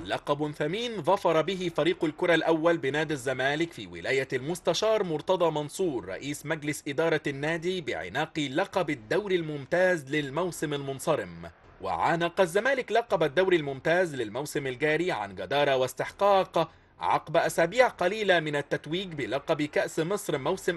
لقب ثمين ظفر به فريق الكرة الأول بنادي الزمالك في ولاية المستشار مرتضى منصور رئيس مجلس إدارة النادي بعناق لقب الدوري الممتاز للموسم المنصرم وعانق الزمالك لقب الدوري الممتاز للموسم الجاري عن جدارة واستحقاق عقب أسابيع قليلة من التتويج بلقب كأس مصر موسم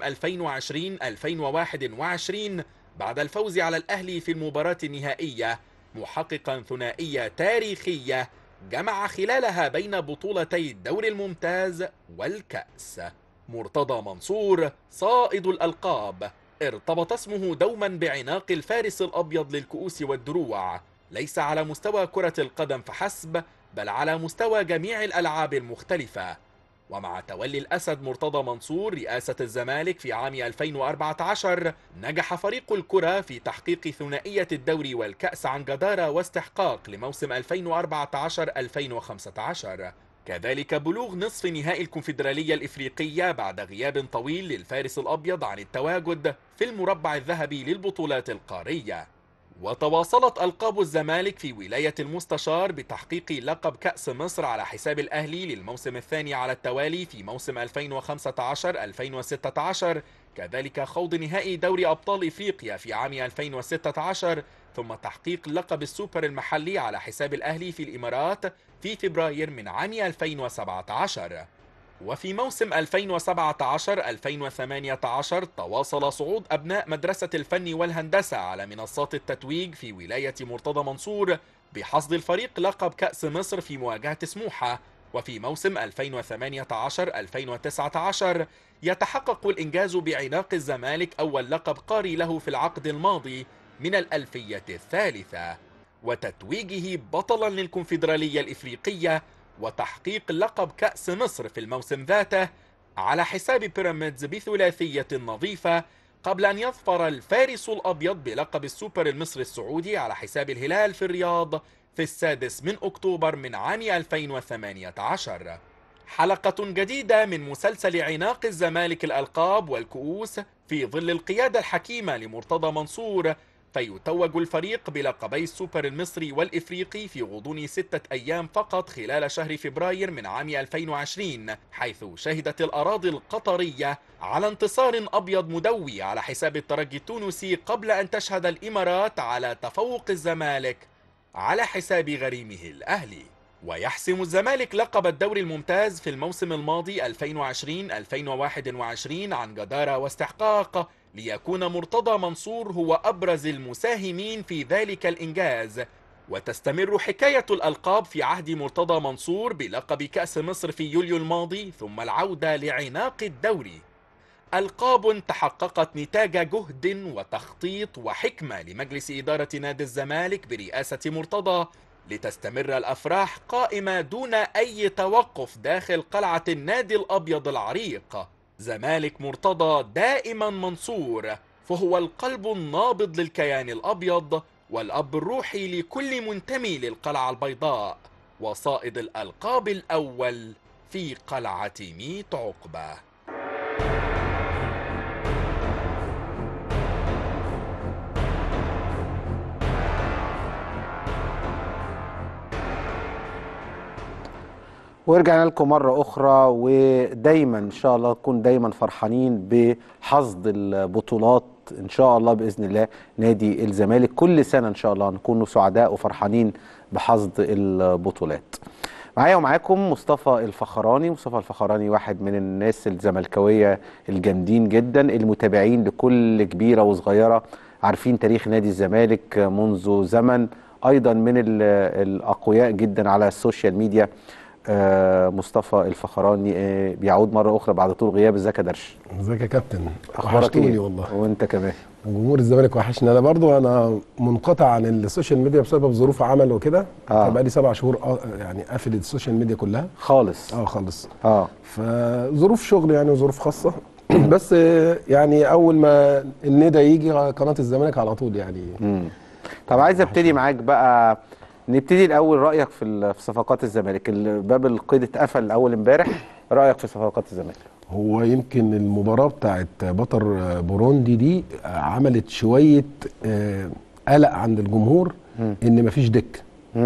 2020-2021 بعد الفوز على الأهلي في المباراة النهائية محققا ثنائية تاريخية جمع خلالها بين بطولتي الدوري الممتاز والكأس مرتضى منصور صائد الألقاب ارتبط اسمه دوما بعناق الفارس الأبيض للكؤوس والدروع ليس على مستوى كرة القدم فحسب بل على مستوى جميع الألعاب المختلفة ومع تولي الأسد مرتضى منصور رئاسة الزمالك في عام 2014 نجح فريق الكرة في تحقيق ثنائية الدوري والكأس عن جدارة واستحقاق لموسم 2014-2015 كذلك بلوغ نصف نهائي الكونفدرالية الإفريقية بعد غياب طويل للفارس الأبيض عن التواجد في المربع الذهبي للبطولات القارية وتواصلت ألقاب الزمالك في ولاية المستشار بتحقيق لقب كأس مصر على حساب الأهلي للموسم الثاني على التوالي في موسم 2015-2016 كذلك خوض نهائي دوري أبطال إفريقيا في عام 2016 ثم تحقيق لقب السوبر المحلي على حساب الأهلي في الإمارات في فبراير من عام 2017 وفي موسم 2017-2018 تواصل صعود أبناء مدرسة الفن والهندسة على منصات التتويج في ولاية مرتضى منصور بحصد الفريق لقب كأس مصر في مواجهة سموحة وفي موسم 2018-2019 يتحقق الإنجاز بعناق الزمالك أول لقب قاري له في العقد الماضي من الألفية الثالثة وتتويجه بطلا للكونفدرالية الإفريقية وتحقيق لقب كأس مصر في الموسم ذاته على حساب بيراميدز بثلاثية نظيفة قبل أن يظفر الفارس الأبيض بلقب السوبر المصري السعودي على حساب الهلال في الرياض في السادس من أكتوبر من عام 2018 حلقة جديدة من مسلسل عناق الزمالك الألقاب والكؤوس في ظل القيادة الحكيمة لمرتضى منصور فيتوج الفريق بلقبي السوبر المصري والإفريقي في غضون ستة أيام فقط خلال شهر فبراير من عام 2020 حيث شهدت الأراضي القطرية على انتصار أبيض مدوي على حساب الترجي التونسي قبل أن تشهد الإمارات على تفوق الزمالك على حساب غريمه الأهلي ويحسم الزمالك لقب الدوري الممتاز في الموسم الماضي 2020-2021 عن جدارة واستحقاق ليكون مرتضى منصور هو أبرز المساهمين في ذلك الإنجاز وتستمر حكاية الألقاب في عهد مرتضى منصور بلقب كأس مصر في يوليو الماضي ثم العودة لعناق الدوري ألقاب تحققت نتاج جهد وتخطيط وحكمة لمجلس إدارة نادي الزمالك برئاسة مرتضى لتستمر الأفراح قائمة دون أي توقف داخل قلعة النادي الأبيض العريق زمالك مرتضى دائما منصور فهو القلب النابض للكيان الأبيض والأب الروحي لكل منتمي للقلعة البيضاء وصائد الألقاب الأول في قلعة ميت عقبة ورجعنا لكم مرة أخرى ودايما إن شاء الله نكون دايما فرحانين بحصد البطولات إن شاء الله بإذن الله نادي الزمالك كل سنة إن شاء الله نكون سعداء وفرحانين بحصد البطولات معايا ومعاكم مصطفى الفخراني مصطفى الفخراني واحد من الناس الزملكاوية الجامدين جدا المتابعين لكل كبيرة وصغيرة عارفين تاريخ نادي الزمالك منذ زمن أيضا من الأقوياء جدا على السوشيال ميديا آه مصطفى الفخراني آه بيعود مره اخرى بعد طول غياب ازيك يا درش ازيك يا كابتن اخبارك وحشتوني ايه والله وانت كمان وجمهور الزمالك وحشني انا برضو انا منقطع عن السوشيال ميديا بسبب ظروف عمل وكده آه. بقى لي سبع شهور آه يعني قافل السوشيال ميديا كلها خالص اه خالص اه فظروف شغل يعني وظروف خاصه بس آه، يعني اول ما الندى يجي قناه الزمالك على طول يعني مم. طب عايز ابتدي معاك بقى نبتدي الاول رايك في ال- في صفقات الزمالك الباب القيد اتقفل اول امبارح رايك في صفقات الزمالك هو يمكن المباراة بتاعت بطر بوروندي دي عملت شوية آه، قلق عند الجمهور ان مفيش دك مم.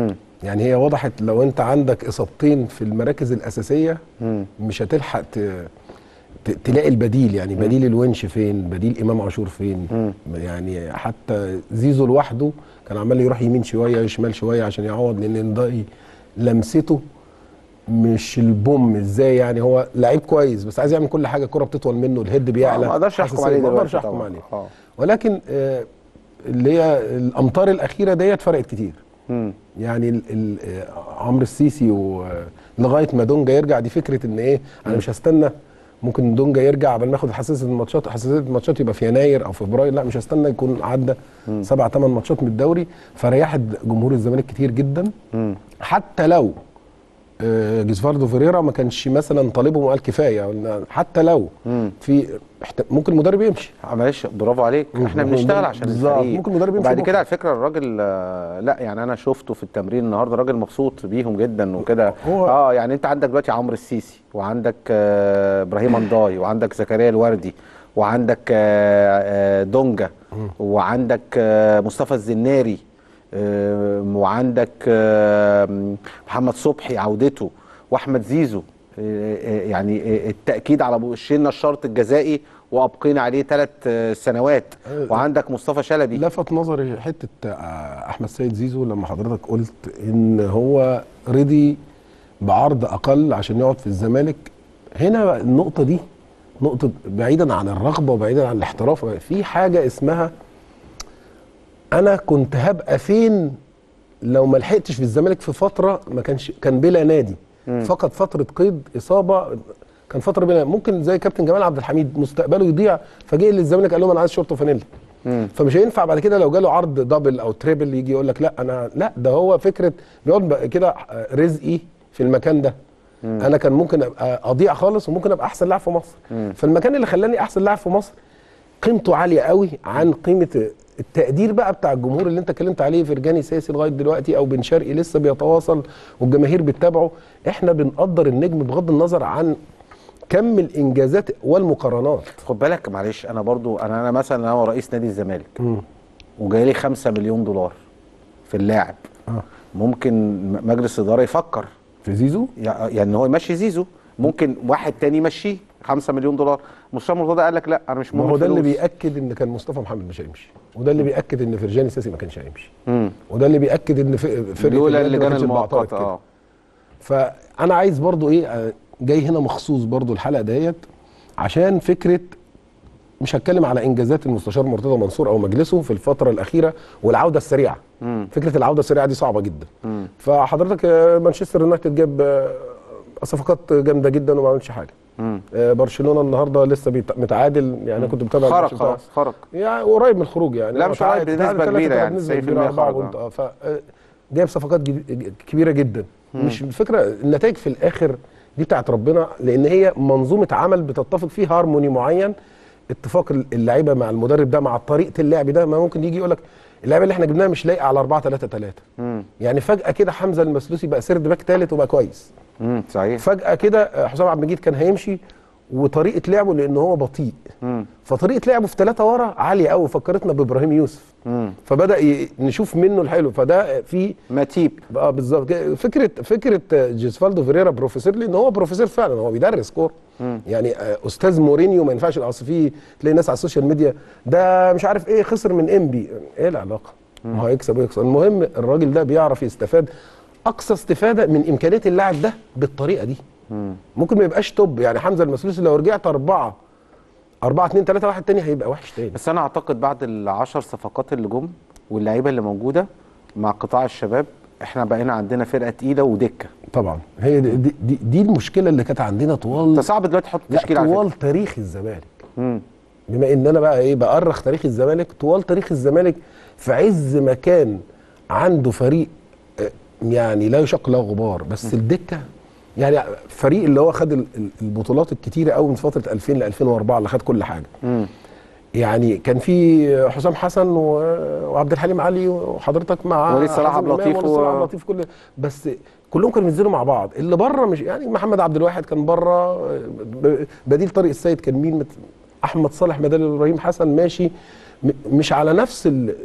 يعني هي وضحت لو انت عندك اصابتين في المراكز الاساسيه مم. مش هتلحق ت... ت... تلاقي البديل يعني بديل الونش فين بديل امام عاشور فين مم. يعني حتى زيزو لوحده كان عمال يروح يمين شويه شمال شويه عشان يعوض لان ده لمسته مش البوم ازاي يعني هو لعيب كويس بس عايز يعمل كل حاجه الكره بتطول منه الهيد بيعلى ما اقدرش احكم حساسية. عليه ما اقدرش دلوقتي احكم طبعاً. عليه اه ولكن آه، اللي هي الامطار الاخيره ديت فرقت كتير مم. يعني ال- ال- آه، عمرو السيسي ولغايه ما دونجا يرجع دي فكره ان ايه انا مش هستنى ممكن دونجا يرجع قبل ما ياخد حساسيه الماتشات حساسيه الماتشات يبقى في يناير او فبراير لا مش هستنى يكون عدى سبع ثمان ماتشات من الدوري فريحت جمهور الزمالك كتير جدا مم. حتى لو آه، جيسفاردو فيريرا ما كانش مثلا طالبهم وقال كفايه قلنا حتى لو مم. في احت- ممكن المدرب يمشي معلش برافو عليك احنا مم. بنشتغل عشان بالظبط. الفريق ممكن المدرب يمشي وبعد بكرة. كده على فكره الراجل آه، لا يعني انا شفته في التمرين النهارده راجل مبسوط بيهم جدا وكده هو- اه يعني انت عندك دلوقتي عمرو السيسي وعندك آه، ابراهيم انداي وعندك زكريا الوردي وعندك آه، آه، دونجا وعندك آه، مصطفى الزناري آه، وعندك آه، محمد صبحي عودته واحمد زيزو آه، آه، يعني آه، التاكيد على ابو شلنا الشرط الجزائي وابقينا عليه ثلاث سنوات وعندك مصطفى شلبي لفت نظري حته آه، احمد سيد زيزو لما حضرتك قلت ان هو رضي بعرض اقل عشان يقعد في الزمالك هنا بقى النقطه دي نقطه بعيدا عن الرغبه وبعيدا عن الاحتراف في حاجه اسمها انا كنت هبقى فين لو ما لحقتش في الزمالك في فتره ما كانش كان بلا نادي فقط فتره قيد اصابه كان فتره بلا ممكن زي كابتن جمال عبد الحميد مستقبله يضيع فجه للزمالك قال لهم انا عايز شورت وفانيلا فمش هينفع بعد كده لو جاله عرض دبل او تريبل يجي يقول لك لا انا لا ده هو فكره بيقعد بقى كده رزقي في المكان ده انا كان ممكن ابقى اضيع خالص وممكن ابقى احسن لاعب في مصر فالمكان اللي خلاني احسن لاعب في مصر قيمته عاليه قوي عن قيمه التقدير بقى بتاع الجمهور اللي انت اتكلمت عليه فرجاني ساسي لغايه دلوقتي او بن شرقي لسه بيتواصل والجماهير بتتابعه احنا بنقدر النجم بغض النظر عن كم الانجازات والمقارنات خد بالك معلش انا برضو انا انا مثلا انا رئيس نادي الزمالك وجاي لي 5 مليون دولار في اللاعب آه. ممكن م- مجلس الاداره يفكر في زيزو يع- يعني هو يمشي زيزو ممكن واحد تاني يمشيه 5 مليون دولار مصطفى مرتضى قال لك لا انا مش ما مهم هو ده اللي الفلوس. بياكد ان كان مصطفى محمد مش هيمشي وده اللي بياكد ان فرجاني ساسي ما كانش هيمشي مم. وده اللي بياكد ان ف- فرقه لولا النادي ما اللجان كانتش المؤقته اتبعترت كده. اه فانا عايز برضو ايه آه، جاي هنا مخصوص برضو الحلقه ديت عشان فكره مش هتكلم على انجازات المستشار مرتضى منصور او مجلسه في الفتره الاخيره والعوده السريعه مم. فكره العوده السريعه دي صعبه جدا مم. فحضرتك آه، مانشستر يونايتد جاب آه، صفقات جامده جدا وما عملش حاجه مم. آه، برشلونه النهارده لسه بيت- متعادل يعني انا كنت متابع خرج الماتش بتاع- خلاص خرج يعني قريب من الخروج يعني لا، هو مش قريب، تعادل- بنسبة تعادل ثلاثة كبيرة ثلاثة يعني، بنسبة 90% كبيرة أربعة خرج، بونت اه ف آه، جايب صفقات جد- كبيره جدا مش الفكره النتائج في الاخر دي بتاعت ربنا لان هي منظومه عمل بتتفق فيه هارموني معين اتفاق اللعيبه مع المدرب ده مع طريقه اللعب ده ما ممكن يجي يقول لك اللعيبه اللي احنا جبناها مش لايقه على 4 3 3 مم. يعني فجاه كده حمزه المسلوسي بقى سيرد باك ثالث وبقى كويس مم. صحيح فجاه كده آه، حسام عبد المجيد كان هيمشي وطريقه لعبه لان هو بطيء مم. فطريقه لعبه في ثلاثه ورا عاليه قوي فكرتنا بابراهيم يوسف مم. فبدا ي- نشوف منه الحلو فده في ماتيب اه بالظبط كده. فكره فكره جيسفالدو فيريرا بروفيسور لان هو بروفيسور فعلا هو بيدرس كوره يعني آه، استاذ مورينيو ما ينفعش اصل في تلاقي ناس على السوشيال ميديا ده مش عارف ايه خسر من انبي ايه العلاقه؟ ما هو هيكسب ويخسر المهم الراجل ده بيعرف يستفاد اقصى استفاده من امكانيات اللاعب ده بالطريقه دي ممكن ما يبقاش توب يعني حمزه المسلوسي لو رجعت اربعه أربعة اتنين تلاتة واحد تاني هيبقى وحش تاني بس انا اعتقد بعد العشر صفقات اللي جم واللعيبه اللي موجوده مع قطاع الشباب احنا بقينا عندنا فرقه تقيله ودكه طبعا هي دي, دي, دي, دي المشكله اللي كانت عندنا طوال انت صعب دلوقتي تحط لا تشكيل على فكره طوال تاريخ الزمالك مم. بما ان انا بقى ايه بأرخ تاريخ الزمالك طوال تاريخ الزمالك في عز ما كان عنده فريق آه، يعني لا يشق له غبار بس الدكه يعني فريق اللي هو خد ال- ال- البطولات الكتيره قوي من فتره 2000 ل 2004 اللي خد كل حاجه مم. يعني كان في حسام حسن و- وعبد الحليم علي وحضرتك مع وليد صلاح حازم عبد إمام اللطيف وليد صلاح و- عبد اللطيف كل بس كلهم كانوا بينزلوا مع بعض اللي بره مش يعني محمد عبد الواحد كان بره ب- بديل طارق السيد كان مين مت- احمد صالح بدل ابراهيم حسن ماشي م- مش على نفس ال-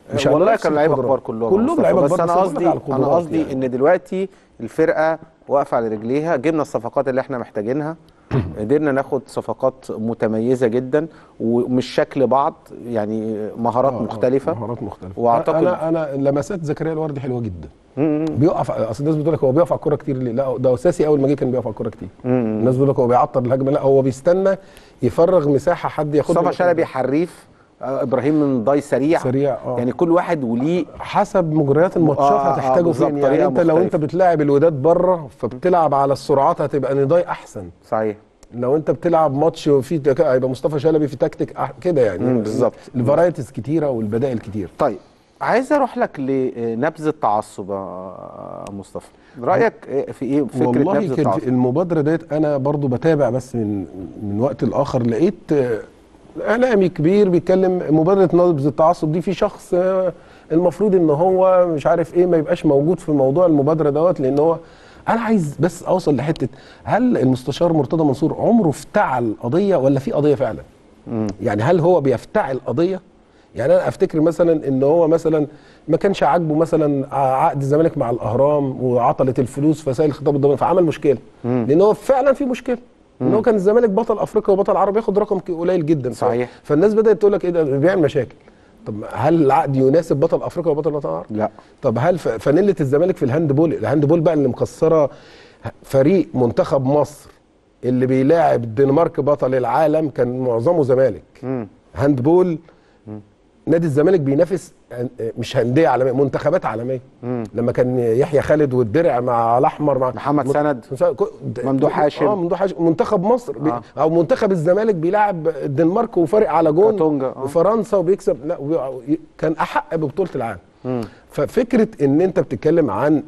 مش على والله نفس كان لعيبه القدرات. كبار كلهم كلهم مصطفى. لعيبه بس كبار انا بقول قصدي لك على انا القدرات قصدي يعني. ان دلوقتي الفرقه واقفه على رجليها جبنا الصفقات اللي احنا محتاجينها قدرنا ناخد صفقات متميزه جدا ومش شكل بعض يعني مهارات آه، آه، مختلفه مهارات مختلفه وأعتقد- انا انا لمسات زكريا الوردي حلوه جدا بيقف اصل الناس بتقول لك هو بيقف على الكوره كتير ليه؟ لا ده اساسي اول ما جه كان بيقف على الكوره كتير الناس بتقول لك هو بيعطل الهجمه لا هو بيستنى يفرغ مساحه حد ياخدها مصطفى شلبي حريف آه، ابراهيم من ضاي سريع سريع، آه. يعني كل واحد وليه حسب مجريات الماتشات آه، آه، هتحتاجه بالظبط، فين يعني طريقة انت لو انت مختلفة. بتلاعب الوداد بره فبتلعب على السرعات هتبقى نضاي احسن صحيح لو انت بتلعب ماتش وفي تك- هيبقى مصطفى شلبي في تكتيك أح- كده يعني مم، بالظبط. الفرايتيز كتيره والبدائل كتير طيب عايز اروح لك لنبذ التعصب يا مصطفى رايك إيه في ايه فكره والله نبذ كان التعصب في المبادره ديت انا برضو بتابع بس من من وقت لاخر لقيت آه، اعلامي كبير بيتكلم مبادره نبذ التعصب دي في شخص آه، المفروض ان هو مش عارف ايه ما يبقاش موجود في موضوع المبادره دوت لان هو انا عايز بس اوصل لحته هل المستشار مرتضى منصور عمره افتعل قضيه ولا في قضيه فعلا؟ يعني هل هو بيفتعل قضيه؟ يعني انا افتكر مثلا ان هو مثلا ما كانش عاجبه مثلا عقد الزمالك مع الاهرام وعطلت الفلوس فسائل الخطاب الضمني فعمل مشكله لان هو فعلا في مشكله ان هو كان الزمالك بطل افريقيا وبطل عرب ياخد رقم ك- قليل جدا صحيح. ف- فالناس بدات تقول لك ايه ده بيعمل مشاكل طب هل العقد يناسب بطل افريقيا وبطل بطل عرب؟ لا طب هل ف- فانيله الزمالك في الهاند بول الهاند بول بقى اللي مكسره فريق منتخب مصر اللي بيلاعب الدنمارك بطل العالم كان معظمه زمالك هاند بول نادي الزمالك بينافس هن- مش هنديه عالميه منتخبات عالميه لما كان يحيى خالد والدرع مع الاحمر مع محمد م- سند. ك- ممدوح هاشم. اه ممدوح هاشم منتخب مصر بي آه. او منتخب الزمالك بيلعب الدنمارك وفارق على جون كاتونجا، آه. وفرنسا وبيكسب لا وبي- كان احق ببطوله العالم ففكره ان انت بتتكلم عن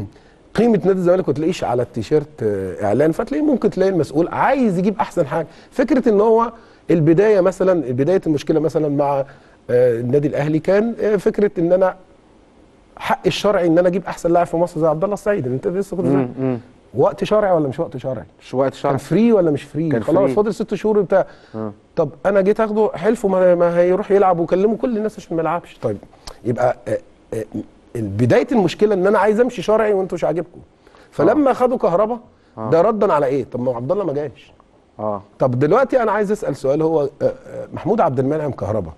قيمه نادي الزمالك وتلاقيش على التيشيرت آه، اعلان فتلاقيه ممكن تلاقي المسؤول عايز يجيب احسن حاجه فكره ان هو البدايه مثلا بدايه المشكله مثلا مع آه، النادي الاهلي كان آه، فكره ان انا حق الشرعي ان انا اجيب احسن لاعب في مصر زي عبد الله السعيد اللي انت لسه كنت بتقول. وقت شرعي ولا مش وقت شرعي مش وقت كان شرح فري ولا مش فري كان خلاص فري. فاضل ست شهور بتاع آه. طب انا جيت اخده حلفه ما, ما هيروح يلعب وكلموا كل الناس عشان ما يلعبش طيب يبقى آه، آه، بدايه المشكله ان انا عايز امشي شرعي وانتوا مش عاجبكم فلما خدوا كهربا ده ردا على ايه طب ما هو عبد الله ما جاش اه طب دلوقتي انا عايز اسال سؤال هو آه، آه، محمود عبد المنعم كهربا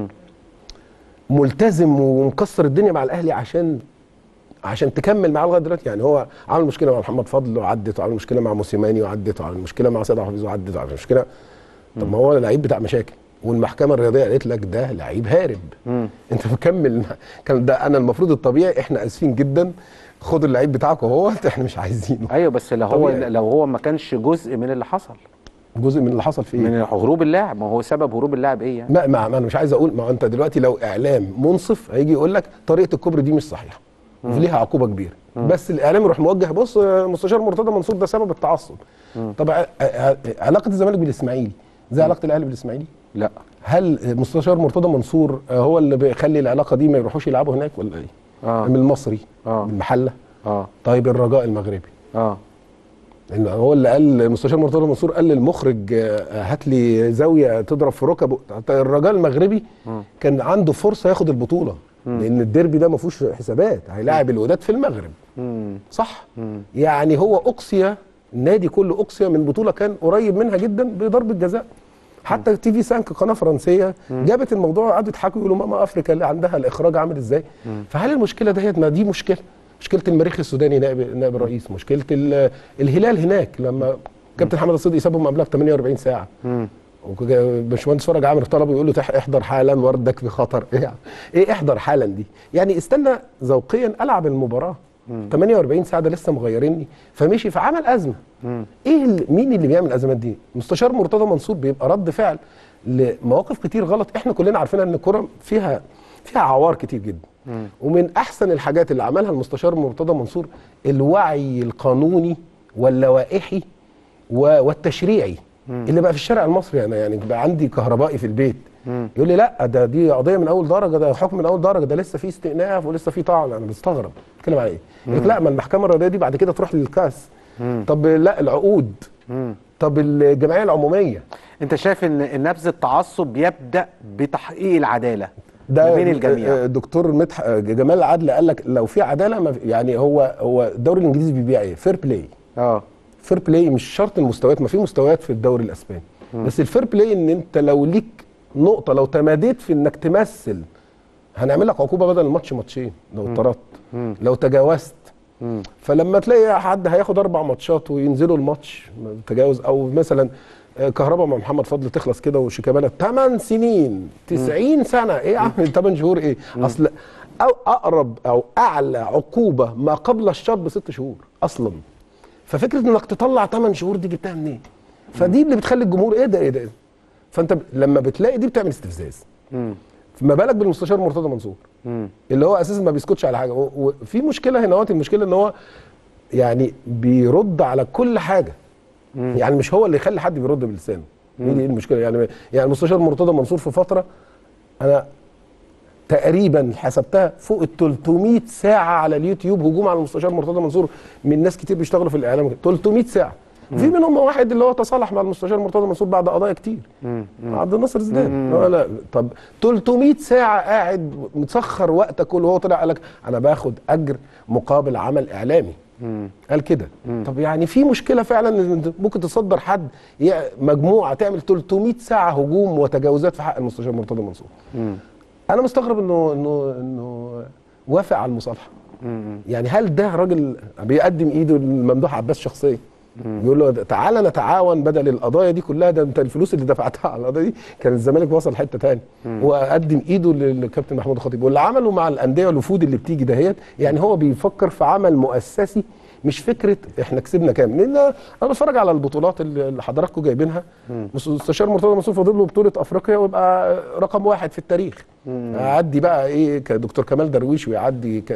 ملتزم ومكسر الدنيا مع الاهلي عشان عشان تكمل معاه لغايه دلوقتي يعني هو عمل مشكله مع محمد فضل وعدت وعمل مشكله مع موسيماني وعدت وعمل مشكله مع سيد عبد الحفيظ وعدت وعمل مشكله طب ما هو لعيب بتاع مشاكل والمحكمه الرياضيه قالت لك ده لعيب هارب انت مكمل كان ده انا المفروض الطبيعي احنا اسفين جدا خدوا اللعيب بتاعكم اهو احنا مش عايزينه ايوه بس لو هو طبيعي. لو هو ما كانش جزء من اللي حصل جزء من اللي حصل فيه من هروب اللاعب ما هو سبب هروب اللاعب ايه يعني ما, ما, ما انا مش عايز اقول ما هو انت دلوقتي لو اعلام منصف هيجي يقول لك طريقه الكوبري دي مش صحيحه وليها عقوبه كبيره بس الاعلام يروح موجه بص آه، مستشار مرتضى منصور ده سبب التعصب طب ع- ع- علاقه الزمالك بالاسماعيلي زي علاقه الاهلي بالاسماعيلي لا هل مستشار مرتضى منصور آه، هو اللي بيخلي العلاقه دي ما يروحوش يلعبوا هناك ولا ايه؟ آه. من المصري آه. من المحله اه طيب الرجاء المغربي اه لان هو اللي قال المستشار مرتضى منصور قال للمخرج آه، هات لي زاويه تضرب في ركبه حتى الرجاء المغربي كان عنده فرصه ياخد البطوله لان الديربي ده ما فيهوش حسابات هيلاعب الوداد في المغرب صح يعني هو اقصي النادي كله اقصي من بطوله كان قريب منها جدا بضربه جزاء حتى تي في سانك قناه فرنسيه جابت الموضوع وقعدوا يضحكوا يقولوا ماما افريكا اللي عندها الاخراج عامل ازاي فهل المشكله ديت ما دي مشكله مشكله المريخ السوداني نائب نائب الرئيس مشكله ال- الهلال هناك لما كابتن حمد الصدقي سابهم قبلها ب 48 ساعه وباشمهندس فرج عامر طلب يقول له تح- احضر حالا وردك في خطر ايه يعني؟ ايه احضر حالا دي يعني استنى ذوقيا العب المباراه 48 ساعه ده لسه مغيريني فمشي فعمل ازمه ايه اللي مين اللي بيعمل الازمات دي مستشار مرتضى منصور بيبقى رد فعل لمواقف كتير غلط احنا كلنا عارفين ان الكره فيها فيها عوار كتير جدا ومن احسن الحاجات اللي عملها المستشار مرتضى منصور الوعي القانوني واللوائحي و- والتشريعي اللي بقى في الشارع المصري انا يعني بقى عندي كهربائي في البيت يقول لي لا ده دي قضيه من اول درجه ده حكم من اول درجه ده لسه في استئناف ولسه في طعن انا بستغرب بتكلم على ايه؟ يقول لك لا ما المحكمه الرياضيه دي بعد كده تروح للكاس طب لا العقود طب الجمعيه العموميه انت شايف ان نبذ التعصب يبدا بتحقيق العداله ده ما بين الجميع. آه، دكتور مدح آه، جمال عدل قال لك لو في عداله ما في- يعني هو هو الدوري الانجليزي بيبيع ايه؟ فير بلاي اه فير بلاي مش شرط المستويات ما في مستويات في الدوري الاسباني بس الفير بلاي ان انت لو ليك نقطه لو تماديت في انك تمثل هنعمل لك عقوبه بدل الماتش ماتشين لو اتطردت لو تجاوزت فلما تلاقي حد هياخد اربع ماتشات وينزلوا الماتش تجاوز او مثلا آه، كهربا مع محمد فضل تخلص كده وشيكابالا 8 سنين 90 سنه ايه يا عم 8 شهور ايه اصل او اقرب او اعلى عقوبه ما قبل الشرط بست شهور اصلا ففكره انك تطلع 8 شهور دي جبتها منين؟ فدي اللي بتخلي الجمهور ايه ده ايه ده إيه ده؟ فانت ب- لما بتلاقي دي بتعمل استفزاز ما بالك بالمستشار مرتضى منصور اللي هو اساسا ما بيسكتش على حاجه و- وفي مشكله هنا وقت المشكله ان هو يعني بيرد على كل حاجه يعني مش هو اللي يخلي حد بيرد بلسانه هي دي المشكله يعني يعني المستشار مرتضى منصور في فتره انا تقريبا حسبتها فوق ال 300 ساعه على اليوتيوب هجوم على المستشار مرتضى منصور من ناس كتير بيشتغلوا في الاعلام 300 ساعه في منهم واحد اللي هو تصالح مع المستشار مرتضى منصور بعد قضايا كتير عبد الناصر زيدان لا لا طب 300 ساعه قاعد متسخر وقتك كله وهو طلع قال لك انا باخد اجر مقابل عمل اعلامي قال كده طب يعني في مشكله فعلا ان أنت ممكن تصدر حد ي- مجموعه تعمل 300 ساعه هجوم وتجاوزات في حق المستشار مرتضى منصور انا مستغرب انه انه انه وافق على المصالحه يعني هل ده راجل بيقدم ايده لممدوح عباس شخصيا بيقول له تعالى نتعاون بدل القضايا دي كلها ده انت الفلوس اللي دفعتها على القضايا دي كان الزمالك وصل حته تاني هو قدم ايده للكابتن محمود الخطيب واللي عمله مع الانديه والوفود اللي بتيجي دهيت يعني هو بيفكر في عمل مؤسسي مش فكره احنا كسبنا كام لان انا بتفرج على البطولات اللي اللي حضراتكم جايبينها مستشار مرتضى منصور فاضل له بطوله افريقيا ويبقى رقم واحد في التاريخ يعدي بقى ايه كدكتور كمال درويش ويعدي ك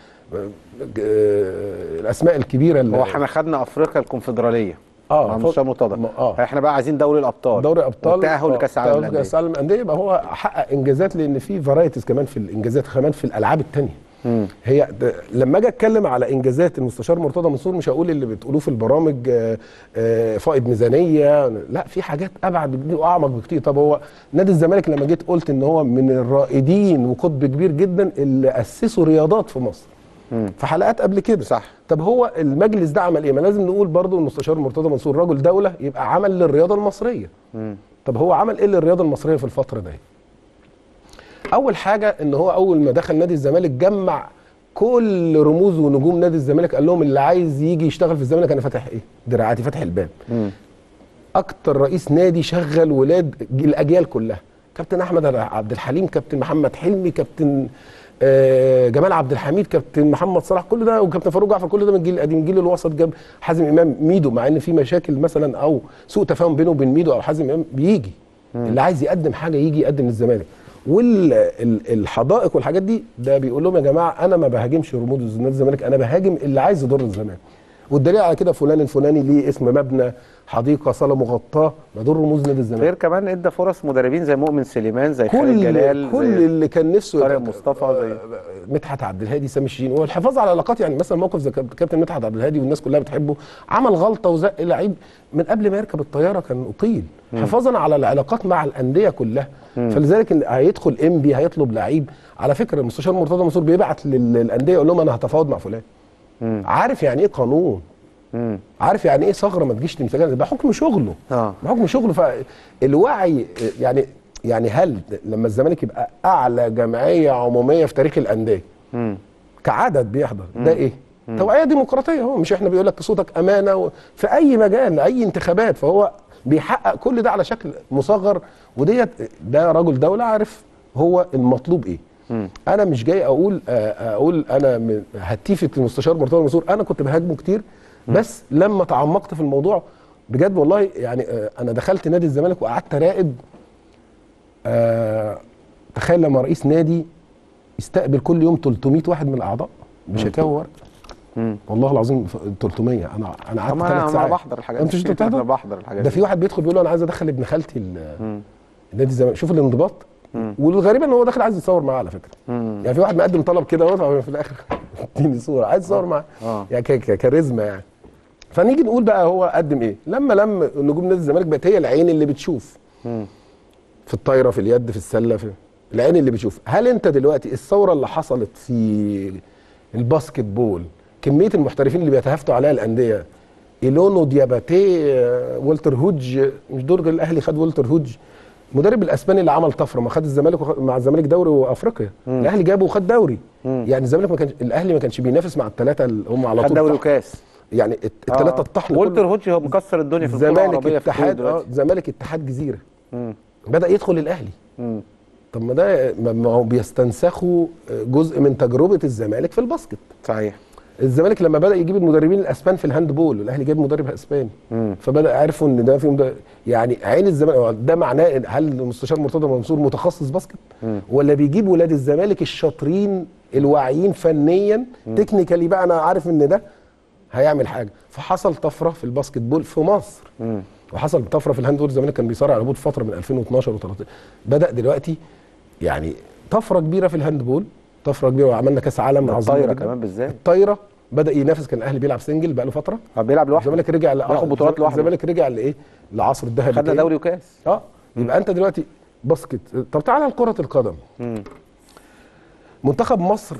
آه، الاسماء الكبيره اللي هو احنا خدنا افريقيا الكونفدراليه آه، مع ف- مستشار مرتضى م- آه. احنا بقى عايزين دوري الابطال دوري ابطال والتاهل آه، لكاس العالم تأهل للأندية. لكاس العالم للانديه يبقى هو حقق انجازات لان في فرايتيز كمان في الانجازات كمان في الالعاب الثانيه هي د- لما اجي اتكلم على انجازات المستشار مرتضى منصور مش هقول اللي بتقولوه في البرامج آه، آه، فائض ميزانيه لا في حاجات ابعد بكتير واعمق بكتير طب هو نادي الزمالك لما جيت قلت ان هو من الرائدين وقطب كبير جدا اللي اسسوا رياضات في مصر في حلقات قبل كده صح. طب هو المجلس ده عمل ايه ما لازم نقول برضو المستشار مرتضى منصور رجل دوله يبقى عمل للرياضه المصريه طب هو عمل ايه للرياضه المصريه في الفتره دي اول حاجه ان هو اول ما دخل نادي الزمالك جمع كل رموز ونجوم نادي الزمالك قال لهم اللي عايز يجي يشتغل في الزمالك انا فاتح ايه دراعاتي فاتح الباب اكتر رئيس نادي شغل ولاد الاجيال كلها كابتن احمد عبد الحليم كابتن محمد حلمي كابتن آه، جمال عبد الحميد كابتن محمد صلاح كل ده وكابتن فاروق جعفر كل ده من الجيل القديم الجيل الوسط جاب حازم امام ميدو مع ان في مشاكل مثلا او سوء تفاهم بينه وبين ميدو او حازم امام بيجي اللي عايز يقدم حاجه يجي يقدم للزمالك والحدائق والحاجات دي ده بيقول لهم يا جماعه انا ما بهاجمش رموز نادي الزمالك انا بهاجم اللي عايز يضر الزمالك والدليل على كده فلان الفلاني ليه اسم مبنى حديقه صاله مغطاه ما دول رموز نادي الزمالك غير كمان ادى فرص مدربين زي مؤمن سليمان زي خالد كل جلال كل زي اللي كان نفسه طارق يبقى- مصطفى زي- مدحت عبد الهادي سامي الشين والحفاظ على العلاقات يعني مثلا موقف زي كاب- كابتن مدحت عبد الهادي والناس كلها بتحبه عمل غلطه وزق لعيب من قبل ما يركب الطياره كان اطيل حفاظا على العلاقات مع الانديه كلها فلذلك إن هيدخل انبي هيطلب لعيب على فكره المستشار مرتضى منصور بيبعت لل- للانديه يقول لهم انا هتفاوض مع فلان عارف يعني ايه قانون مم. عارف يعني ايه ثغره ما تجيش تمسكها ده حكم شغله اه بحكم شغله فالوعي يعني يعني هل لما الزمالك يبقى اعلى جمعيه عموميه في تاريخ الانديه مم. كعدد بيحضر ده ايه؟ توعيه ديمقراطيه هو مش احنا بيقول لك صوتك امانه و... في اي مجال اي انتخابات فهو بيحقق كل ده على شكل مصغر وديت ده رجل دوله عارف هو المطلوب ايه انا مش جاي اقول آه، اقول انا من- هتيفه المستشار مرتضى منصور انا كنت بهاجمه كتير بس لما تعمقت في الموضوع بجد والله يعني آه، انا دخلت نادي الزمالك وقعدت اراقب آه، تخيل لما رئيس نادي يستقبل كل يوم 300 واحد من الاعضاء بشكاوى ورق مم. والله العظيم ف- 300 انا انا قعدت طب ثلاث انا ساعات انا بحضر الحاجات انت مش دي. بتحضر؟ انا بحضر الحاجات ده دي. في واحد بيدخل بيقول له انا عايز ادخل ابن خالتي ال- مم. نادي الزمالك شوف الانضباط والغريب ان هو داخل عايز يتصور معاه على فكره مم. يعني في واحد مقدم طلب كده اهو في الاخر اديني صوره عايز يتصور معاه آه. يعني ك- ك- كاريزما يعني فنيجي نقول بقى هو قدم ايه لما لم نجوم نادي الزمالك بقت هي العين اللي بتشوف مم. في الطايره في اليد في السله في العين اللي بتشوف هل انت دلوقتي الثوره اللي حصلت في الباسكت بول كميه المحترفين اللي بيتهافتوا عليها الانديه ايلونو دياباتي آه، والتر هوج مش دور الاهلي خد والتر هوج المدرب الاسباني اللي عمل طفره ما خد الزمالك وخ- مع الزمالك دوري وافريقيا الاهلي جابه وخد دوري يعني الزمالك ما كانش الاهلي ما كانش بينافس مع الثلاثه اللي هم على خد طول دوري طحن. وكاس يعني الثلاثه الطحن والتر كله. هوتشي هو مكسر الدنيا في الكوره الزمالك العربيه في الكورة اتحاد اه دلوقتي الزمالك اتحاد جزيره مم. بدا يدخل الاهلي مم. طب ما ده ما- ما هو بيستنسخوا جزء من تجربه الزمالك في الباسكت صحيح الزمالك لما بدا يجيب المدربين الاسبان في الهاند بول الاهلي جاب مدرب اسباني مم. فبدا عرفوا ان ده في مدرب يعني عين الزمالك ده معناه إن هل المستشار مرتضى منصور متخصص باسكت ولا بيجيب ولاد الزمالك الشاطرين الواعيين فنيا تكنيكالي بقى انا عارف ان ده هيعمل حاجه فحصل طفره في الباسكت بول في مصر مم. وحصل طفره في الهاند بول الزمالك كان بيصارع على فتره من 2012 و13 بدا دلوقتي يعني طفره كبيره في الهاند بول طفره كبيره وعملنا كاس عالم عظيم الطايره جدا. كمان بالذات الطايره بدا ينافس كان الاهلي بيلعب سنجل بقى له فتره هو بيلعب لوحده الزمالك رجع ل- بياخد بطولات لوحده. الزمالك رجع لايه لعصر الذهبي خدنا تاني. دوري وكاس اه يبقى انت دلوقتي باسكت طب تعالى لكره القدم مم. منتخب مصر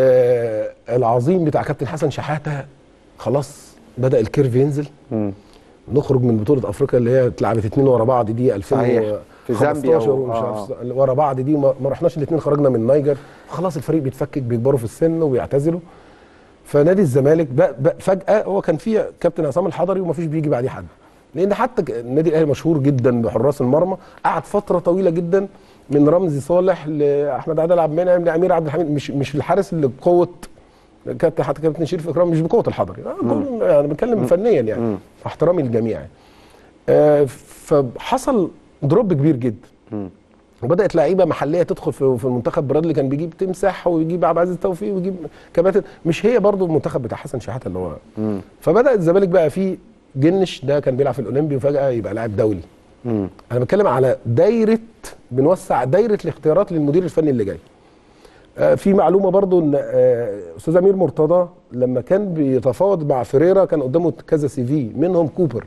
آه العظيم بتاع كابتن حسن شحاته خلاص بدا الكيرف ينزل مم. نخرج من بطوله افريقيا اللي هي اتلعبت اتنين ورا بعض دي 2000 صحيح. في زامبيا و- ومش آه. عارف ورا بعض دي ما ما رحناش الاثنين خرجنا من نيجر خلاص الفريق بيتفكك بيكبروا في السن وبيعتزلوا فنادي الزمالك بقى بقى فجاه هو كان فيه كابتن عصام الحضري ومفيش بيجي بعديه حد لان حتى ك- النادي الاهلي مشهور جدا بحراس المرمى قعد فتره طويله جدا من رمزي صالح لاحمد عادل عبد المنعم لامير عبد الحميد مش مش الحارس اللي بقوه كابتن حتى كابتن شريف اكرام مش بقوه الحضري آه، كل- يعني بتكلم فنيا يعني مع احترامي للجميع يعني. آه، فحصل دروب كبير جدا وبدات لعيبه محليه تدخل في في المنتخب برادلي كان بيجيب تمسح ويجيب عبد العزيز توفيق ويجيب كباتن مش هي برضو المنتخب بتاع حسن شحاته اللي هو فبدا الزمالك بقى فيه جنش ده كان بيلعب في الاولمبي وفجاه يبقى لاعب دولي مم. انا بتكلم على دايره بنوسع دايره الاختيارات للمدير الفني اللي جاي آه، في معلومه برضو ان آه، استاذ امير مرتضى لما كان بيتفاوض مع فريرا كان قدامه كذا سي في منهم كوبر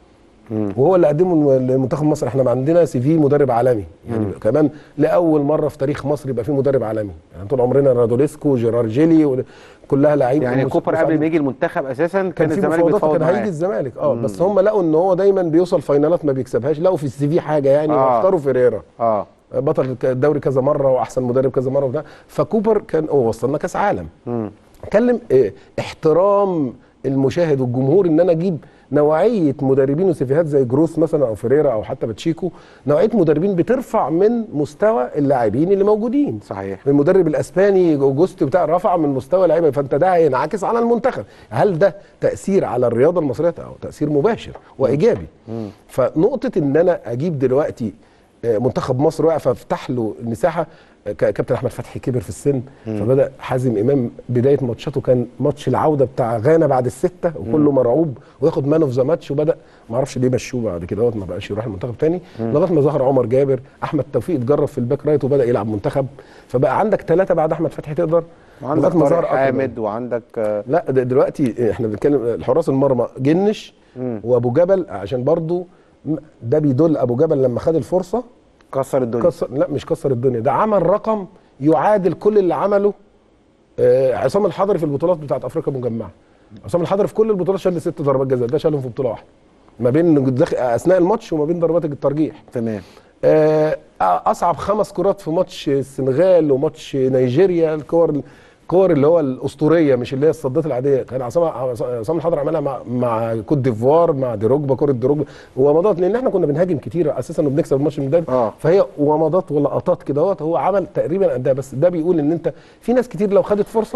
وهو اللي قدمه لمنتخب مصر احنا عندنا سي في مدرب عالمي يعني كمان لاول مره في تاريخ مصر يبقى فيه مدرب عالمي يعني طول عمرنا رادوليسكو جيرار جيلي و- كلها لعيبه يعني ومس- كوبر قبل مساعدين. ما يجي المنتخب اساسا كان, كان في الزمالك مفاوضات بيتفاوض كان هيجي معاه الزمالك اه بس هم لقوا ان هو دايما بيوصل فاينالات ما بيكسبهاش لقوا في السي في حاجه يعني آه. واختاروا فيريرا اه بطل الدوري كذا مره واحسن مدرب كذا مره وده فكوبر كان هو وصلنا كاس عالم اتكلم إيه احترام المشاهد والجمهور ان انا اجيب نوعيه مدربين وسيفيهات زي جروس مثلا او فيريرا او حتى باتشيكو نوعيه مدربين بترفع من مستوى اللاعبين اللي موجودين صحيح المدرب الاسباني اوجوستو بتاع رفع من مستوى لعيبه فانت ده هينعكس على المنتخب هل ده تاثير على الرياضه المصريه او تاثير مباشر وايجابي فنقطه ان انا اجيب دلوقتي آه، منتخب مصر واقع فافتح له المساحه آه، ك- كابتن احمد فتحي كبر في السن فبدا حازم امام بدايه ماتشاته كان ماتش العوده بتاع غانا بعد السته وكله مرعوب وياخد مان اوف ذا ماتش وبدا ما اعرفش ليه مشوه بعد كده ما بقاش يروح المنتخب تاني لغايه ما ظهر عمر جابر احمد توفيق اتجرب في الباك رايت وبدا يلعب منتخب فبقى عندك ثلاثه بعد احمد فتحي تقدر وعندك لغاية ما ظهر طارق أكرم. حامد وعندك آه، لا د- دلوقتي احنا بنتكلم الحراس المرمى جنش وابو جبل عشان برضو م- ده بيدل ابو جبل لما خد الفرصه كسر الدنيا كسر لا مش كسر الدنيا ده عمل رقم يعادل كل اللي عمله آه، عصام الحضري في البطولات بتاعت افريقيا مجمعه عصام الحضري في كل البطولات شال ست ضربات جزاء ده شالهم في بطوله واحده ما بين داخل- اثناء الماتش وما بين ضربات الترجيح تمام آه، اصعب خمس كرات في ماتش السنغال وماتش نيجيريا الكور الكور اللي هو الاسطوريه مش اللي هي الصدات العاديه كان عصام عصام الحضر عملها مع مع كوت ديفوار مع ديروجبا كره ديروجبا ومضات لان احنا كنا بنهاجم كتير اساسا وبنكسب الماتش من ده آه. فهي ومضات ولقطات كده اهوت هو عمل تقريبا قدها بس ده بيقول ان انت في ناس كتير لو خدت فرصه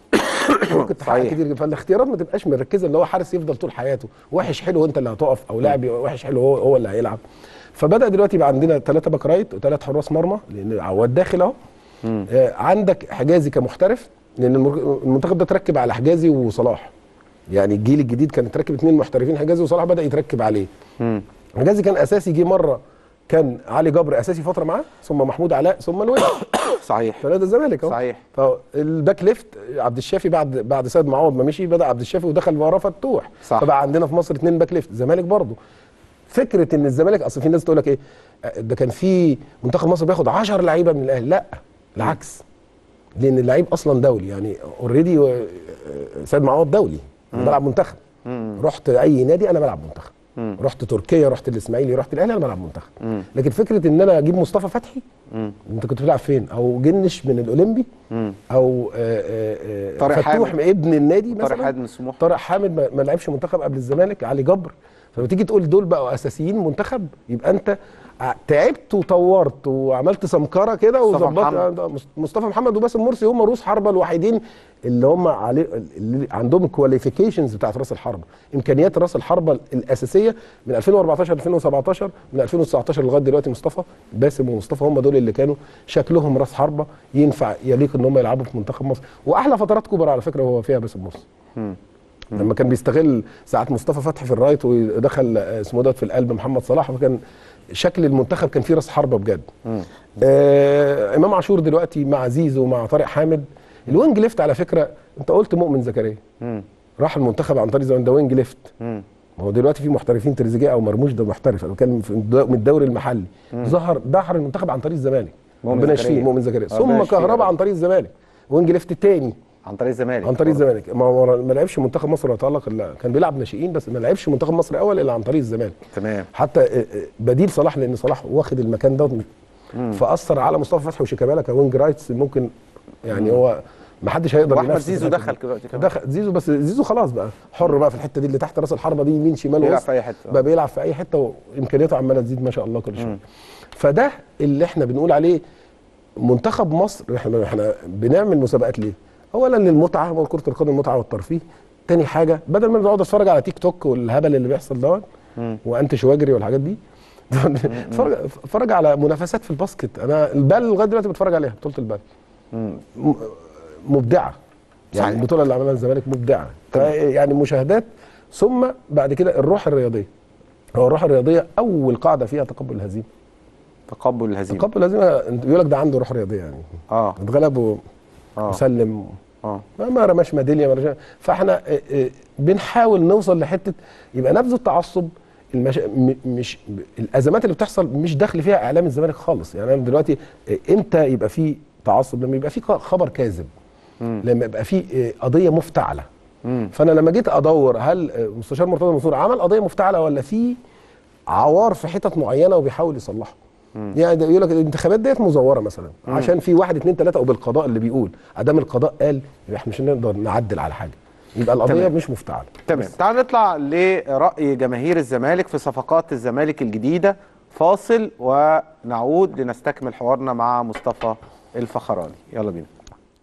ممكن تحقق صحيح. كتير فالاختيارات ما تبقاش مركزه اللي هو حارس يفضل طول حياته وحش حلو وانت اللي هتقف او لاعب وحش حلو هو هو اللي هيلعب فبدا دلوقتي يبقى عندنا ثلاثه باك رايت وثلاث حراس مرمى لان عواد داخل اهو آه، عندك حجازي كمحترف لان المر- المنتخب ده تركب على حجازي وصلاح يعني الجيل الجديد كان تركب اثنين محترفين حجازي وصلاح بدا يتركب عليه مم. حجازي كان اساسي جه مره كان علي جبر اساسي فتره معاه ثم محمود علاء ثم الونش صحيح فنادي الزمالك اهو صحيح فالباك ليفت عبد الشافي بعد بعد سيد معوض ما مشي بدا عبد الشافي ودخل وراه فتوح صح. فبقى عندنا في مصر اثنين باك ليفت الزمالك برضه فكره ان الزمالك اصل في ناس تقول لك ايه ده كان في منتخب مصر بياخد 10 لعيبه من الاهلي لا العكس لان اللعيب اصلا دولي يعني اوريدي سيد معوض دولي أنا بلعب منتخب رحت اي نادي انا بلعب منتخب رحت تركيا رحت الاسماعيلي رحت الاهلي انا بلعب منتخب لكن فكره ان انا اجيب مصطفى فتحي انت كنت بتلعب فين او جنش من الاولمبي او آه، آه، آه، طارق فتوح حامد. ابن النادي مثلا طارق حامد من سموحه طارق حامد ما- ما لعبش منتخب قبل الزمالك علي جبر فلما تيجي تقول دول بقوا اساسيين منتخب يبقى انت ع- تعبت وطورت وعملت سمكره كده مصطفى وظبطت محمد. آه، مص- مصطفى محمد وباسم مرسي هم رؤوس حربه الوحيدين اللي هم عليه اللي عندهم الكواليفيكيشنز بتاعت راس الحربه امكانيات راس الحربه الاساسيه من 2014 2017 من 2019 لغايه دلوقتي مصطفى باسم ومصطفى هم دول اللي كانوا شكلهم راس حربه ينفع يليق ان هم يلعبوا في منتخب مصر واحلى فترات كوبر على فكره هو فيها باسم مرسي لما كان بيستغل ساعات مصطفى فتحي في الرايت ودخل آه، اسمه دوت في القلب محمد صلاح فكان شكل المنتخب كان فيه راس حربه بجد آه امام عاشور دلوقتي مع زيزو ومع طارق حامد الوينج ليفت على فكره انت قلت مؤمن زكريا راح المنتخب عن طريق زمان ده وينج ليفت ما هو دلوقتي في محترفين تريزيجيه او مرموش ده محترف انا بتكلم في الدو- من الدوري المحلي ظهر ظهر المنتخب عن طريق الزمالك مؤمن ربنا زكريا. يشفيه مؤمن زكريا ربنا ثم يشفيه. كهربا عن طريق الزمالك وينج ليفت تاني عن طريق الزمالك عن طريق الزمالك ما هو ما لعبش منتخب مصر وتالق الا كان بيلعب ناشئين بس ما لعبش منتخب مصر اول الا عن طريق الزمالك تمام حتى آه، آه، بديل صلاح لان صلاح واخد المكان دوت فاثر على مصطفى فتحي وشيكابالا كوينج رايتس ممكن يعني هو ما حدش هيقدر واحمد ينافس في زيزو الحتة دخل دي. دلوقتي كمان دخل زيزو بس زيزو خلاص بقى حر بقى في الحته دي اللي تحت راس الحربه دي يمين شمال بيلعب وسط في اي حته بقى بيلعب في اي حته وامكانياته عماله تزيد ما شاء الله كل شويه فده اللي احنا بنقول عليه منتخب مصر احنا احنا بنعمل مسابقات ليه؟ اولا للمتعه هو كره القدم المتعه والترفيه تاني حاجه بدل ما نقعد اتفرج على تيك توك والهبل اللي بيحصل دوت وانت شواجري والحاجات دي اتفرج اتفرج على منافسات في الباسكت انا البال لغايه دلوقتي بتفرج عليها بطوله البال م- مبدعه يعني صحيح. البطوله اللي عملها الزمالك مبدعه يعني مشاهدات ثم بعد كده الروح الرياضيه هو الروح الرياضيه اول قاعده فيها تقبل الهزيمه تقبل الهزيمه تقبل الهزيمه بيقول لك ده عنده روح رياضيه يعني اه اتغلب و- اه وسلم اه ما ما رماش ميداليه ما رماش فاحنا آه، آه، بنحاول نوصل لحته يبقى نبذ التعصب المش... م- مش الازمات اللي بتحصل مش داخل فيها اعلام الزمالك خالص يعني انا دلوقتي آه، امتى يبقى في تعصب لما يبقى في ق- خبر كاذب لما يبقى في آه، قضيه مفتعله فانا لما جيت ادور هل آه، مستشار مرتضى منصور عمل قضيه مفتعله ولا في عوار في حتت معينه وبيحاول يصلحها يعني ده يقول لك الانتخابات ديت مزوره مثلا عشان في واحد اتنين تلاته وبالقضاء اللي بيقول ادام القضاء قال يبقى احنا مش هنقدر نعدل على حاجه يبقى القضيه تمام. مش مفتعله تمام تعال نطلع لرأي جماهير الزمالك في صفقات الزمالك الجديدة فاصل ونعود لنستكمل حوارنا مع مصطفى الفخراني يلا بينا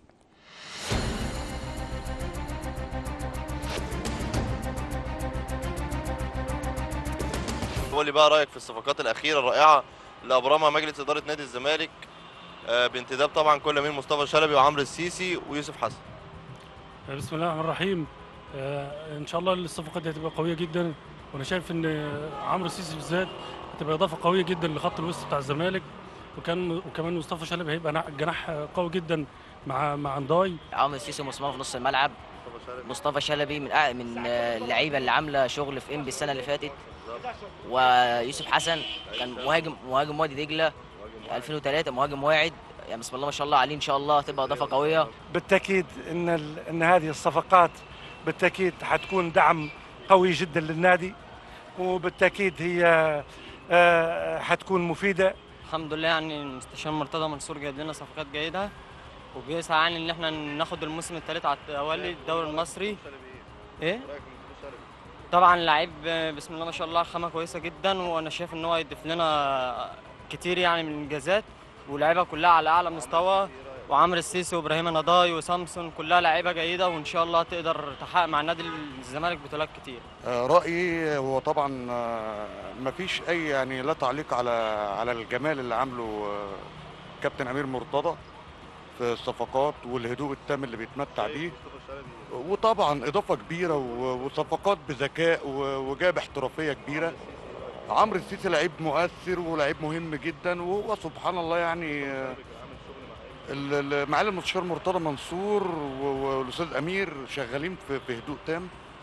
قول لي بقى رايك في الصفقات الاخيره الرائعه اللي ابرمها مجلس اداره نادي الزمالك آه، بانتداب طبعا كل من مصطفى شلبي وعمرو السيسي ويوسف حسن بسم الله الرحمن الرحيم آه، ان شاء الله الصفقات دي هتبقى قويه جدا وانا شايف ان عمرو السيسي بالذات هتبقى اضافه قويه جدا لخط الوسط بتاع الزمالك وكان وكمان مصطفى شلبي هيبقى نح- جناح قوي جدا مع مع نداي عمرو السيسي ومصطفى في نص الملعب مصطفى شلبي من أع- من آه، اللعيبه اللي عامله شغل في انبي السنه اللي فاتت ويوسف حسن كان مهاجم مهاجم وادي دجله 2003 مهاجم واعد يعني بسم الله ما شاء الله عليه ان شاء الله هتبقى اضافه قويه بالتاكيد ان ال- ان هذه الصفقات بالتاكيد حتكون دعم قوي جدا للنادي وبالتاكيد هي آه، حتكون مفيده الحمد لله يعني المستشار مرتضى منصور جايب لنا صفقات جيده وبيسعى يعني ان احنا ناخد الموسم الثالث على التوالي الدوري المصري ايه طبعا لعيب آه، بسم الله ما شاء الله خامه كويسه جدا وانا شايف ان هو يضيف لنا كتير يعني من الانجازات ولاعيبه كلها على اعلى مستوى وعمرو السيسي وابراهيم نضاي وسامسون كلها لعيبه جيده وان شاء الله تقدر تحقق مع نادي الزمالك بطولات كتير آه، رأيي هو طبعا آه، مفيش أي يعني لا تعليق على على الجمال اللي عامله آه، كابتن أمير مرتضى في الصفقات والهدوء التام اللي بيتمتع بيه وطبعا إضافة كبيرة و- وصفقات بذكاء و- وجاب احترافية كبيرة عمرو السيسي لعيب مؤثر ولعيب مهم جدا وهو سبحان الله يعني آه، ال- ال- معالي المستشار مرتضى منصور و- والاستاذ امير شغالين في في هدوء تام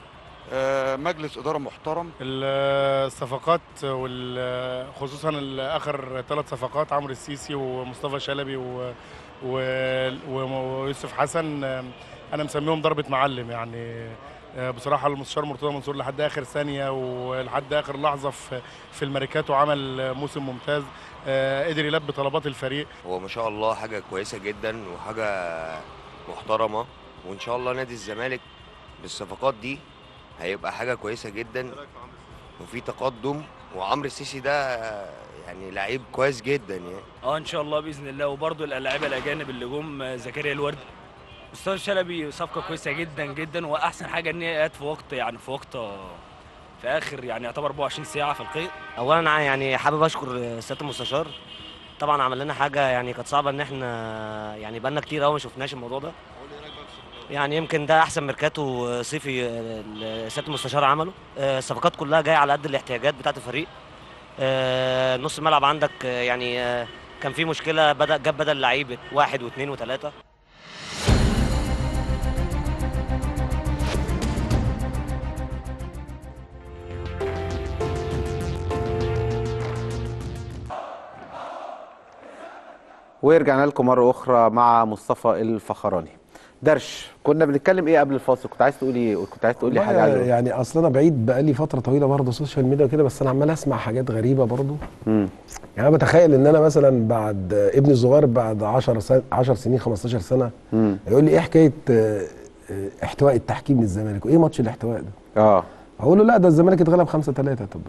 آه، مجلس اداره محترم الصفقات وال- خصوصا اخر ثلاث صفقات عمرو السيسي ومصطفى شلبي و... و... و- ويوسف حسن انا مسميهم ضربه معلم يعني بصراحه المستشار مرتضى منصور لحد اخر ثانيه ولحد اخر لحظه في في الماركات وعمل موسم ممتاز قدر يلبي طلبات الفريق هو ما شاء الله حاجة كويسة جدا وحاجة محترمة وإن شاء الله نادي الزمالك بالصفقات دي هيبقى حاجة كويسة جدا وفي تقدم وعمرو السيسي ده يعني لعيب كويس جدا يعني اه ان شاء الله باذن الله وبرضه اللاعيبه الاجانب اللي جم آه، زكريا الورد مصطفى شلبي صفقه كويسه جدا جدا واحسن حاجه ان هي جت في وقت يعني في وقت آه، في اخر يعني يعتبر 24 ساعه في القيد اولا أنا يعني حابب اشكر سياده المستشار طبعا عمل لنا حاجه يعني كانت صعبه ان احنا يعني بقالنا كتير قوي ما شفناش الموضوع ده يعني يمكن ده احسن ميركاتو صيفي آه، سياده المستشار عمله آه، الصفقات كلها جايه على قد الاحتياجات بتاعه الفريق آه، نص الملعب عندك آه، يعني آه، كان في مشكله بدا جاب بدل لعيبه واحد واثنين وثلاثه ورجعنا لكم مرة أخرى مع مصطفى الفخراني درش كنا بنتكلم إيه قبل الفاصل كنت عايز تقولي إيه كنت عايز تقولي حاجة والله عايز يعني اصل انا بعيد بقالي فتره طويله برضه سوشيال ميديا وكده بس انا عمال اسمع حاجات غريبه برضه مم. يعني انا بتخيل ان انا مثلا بعد ابني الصغير بعد 10 سنة 10 سنين 15 سنه مم. يقول لي ايه حكايه آه، آه، احتواء التحكيم للزمالك وايه ماتش الاحتواء ده اه اقول له لا ده الزمالك اتغلب 5 3 طب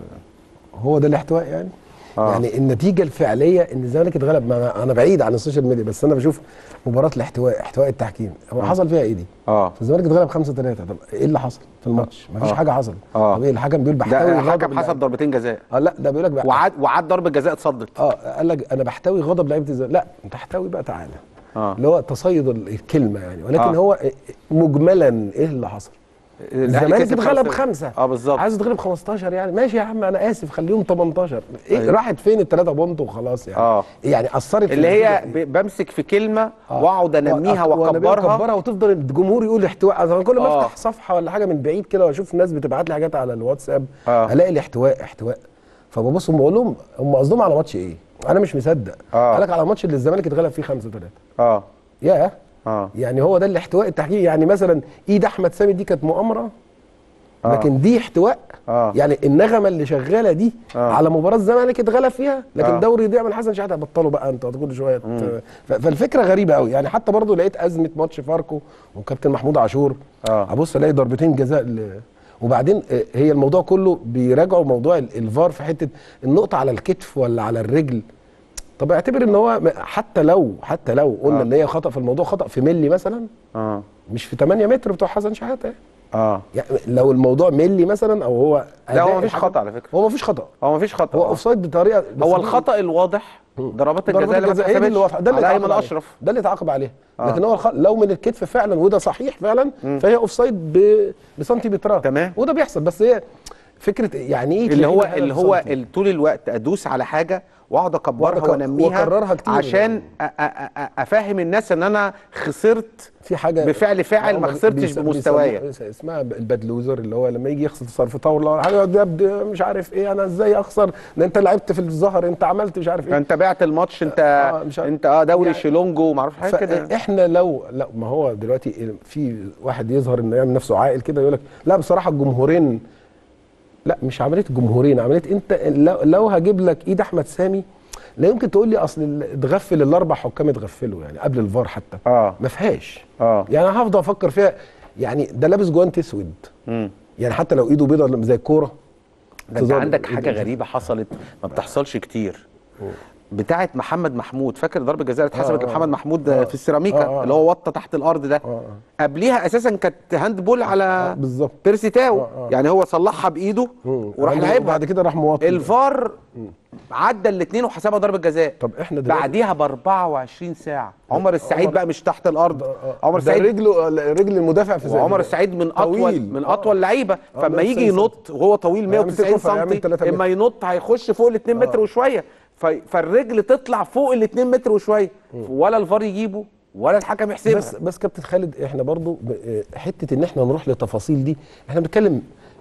هو ده الاحتواء يعني آه. يعني النتيجه الفعليه ان الزمالك اتغلب ما أنا- انا بعيد عن السوشيال ميديا بس انا بشوف مباراه الاحتواء احتواء التحكيم هو آه. حصل فيها ايه دي اه فالزمالك اتغلب 5 3 طب ايه اللي حصل في الماتش مفيش آه. حاجه حصلت آه. طب ايه الحكم بيقول بحتوي ده غضب حكم حسب اللعيبة. ضربتين جزاء اه لا ده بيقول لك بقى وعاد وعاد ضربة جزاء اتصدت اه قال لك انا بحتوي غضب لعيبه الزمالك لا انت تحتوي بقى تعالى اه اللي هو تصيد ال- الكلمه يعني ولكن آه. هو مجملا ايه اللي حصل الأهلي الزمالك كسب اتغلب خمسة. خمسه اه بالظبط عايز تغلب 15 يعني ماشي يا عم انا اسف خليهم 18 ايه أيوة. راحت فين الثلاثه بونت وخلاص يعني اه يعني اثرت في اللي هي النتيجة ب- بمسك في كلمة آه. واقعد انميها وأ- وأنميها واكبرها واكبرها وتفضل الجمهور يقول احتواء انا كل ما آه. افتح صفحه ولا حاجه من بعيد كده واشوف الناس بتبعت لي حاجات على الواتساب آه. الاقي الاحتواء احتواء فببص هم بقول لهم هم قصدهم على ماتش ايه؟ انا مش مصدق آه. قال لك على ماتش اللي الزمالك اتغلب فيه 5 3 اه ياه اه يعني هو ده الاحتواء التحكيمي يعني مثلا ايد احمد سامي دي كانت مؤامره آه. لكن دي احتواء اه يعني النغمه اللي شغاله دي آه. على مباراه الزمالك اتغلب فيها لكن آه. دوري يضيع من حسن شحاته بطلوا بقى انتوا كل شويه ف- فالفكره غريبه قوي يعني حتى برضو لقيت ازمه ماتش فاركو وكابتن محمود عاشور اه ابص الاقي ضربتين جزاء ل... وبعدين آه، هي الموضوع كله بيراجعوا موضوع ال- الفار في حته النقطه على الكتف ولا على الرجل طب اعتبر ان هو م- حتى لو حتى لو قلنا آه. ان هي خطا في الموضوع خطا في ملي مثلا اه مش في 8 متر بتوع حسن شحاته اه يعني لو الموضوع ملي مثلا او هو لا هو أداء مفيش الحكم- خطأ على فكرة هو مفيش خطا هو مفيش خطأ هو آه. اوفسايد بطريقه بس هو دي- الخطأ الواضح ضربات ضربات الجزاء اللي ما الجزاء هي دي اللي اتحسبتش واضحة. ده اللي على اتعاقب ايمن عليه. اشرف ده اللي اتعاقب عليه آه. لكن هو الخ... لو من الكتف فعلا وده صحيح فعلا مم. فهي اوفسايد ب... بسنتيمترات تمام. وده بيحصل بس هي فكره يعني ايه اللي هو تلاقي حاجة اللي هو بسنتي؟ ال- طول الوقت ادوس على حاجه واقعد اكبرها وأقعد أك- وانميها وأكررها كتير. عشان أ- أ- أ- افهم الناس ان انا خسرت في حاجه بفعل فاعل ما هم خسرتش بيس- بمستوايا بيسموها- اسمها الباد لوزر اللي هو لما يجي يخسر صرف طاوله ولا حاجه يقعد يبد مش عارف ايه انا ازاي اخسر ده انت لعبت في الظهر انت عملت مش عارف ايه انت بعت الماتش انت آه، مش عارف. انت اه دوري يعني- شيلونجو وما اعرفش حاجه كده فاحنا لو لا ما هو دلوقتي في واحد يظهر انه يعمل نفسه عاقل كده يقول لك لا بصراحه الجمهورين لا مش عمليه الجمهورين عمليه انت لو, لو هجيب لك ايد احمد سامي لا يمكن تقول لي اصل ال- اتغفل الاربع حكام اتغفلوا يعني قبل الفار حتى اه ما فيهاش اه يعني انا هفضل افكر فيها يعني ده لابس جوانت اسود مم. يعني حتى لو ايده بيضاء زي الكوره ده انت تظل- عندك حاجه غريبه حصلت ما بتحصلش كتير بتاعه محمد محمود فاكر ضربه جزاء اللي اتحسبت آه، آه. لمحمد محمود آه. في السيراميكا آه، آه. اللي هو وطى تحت الارض ده اه اه قبليها اساسا كانت هاند بول آه، على بالظبط بيرسي تاو آه، آه. يعني هو صلحها بايده مم. وراح بعد- لعبها بعد كده راح موطي الفار عدى الاثنين وحسبها ضربه جزاء طب احنا دلوقتي بعديها ب 24 ساعه عمر السعيد عمر- بقى مش تحت الارض آه، عمر ده السعيد رجله رجل المدافع في وعمر السعيد من اطول طويل. من آه. اطول لعيبه آه، فما يجي 190 ينط وهو طويل هيعمل 190 تكوفة، هيعمل سم 3 متر. اما ينط هيخش فوق ال 2 متر آه. وشويه ف- فالرجل تطلع فوق ال 2 متر وشويه ولا الفار يجيبه ولا الحكم يحسبها بس بس كابتن خالد احنا برضو ب- آه، حته ان احنا نروح للتفاصيل دي احنا بنتكلم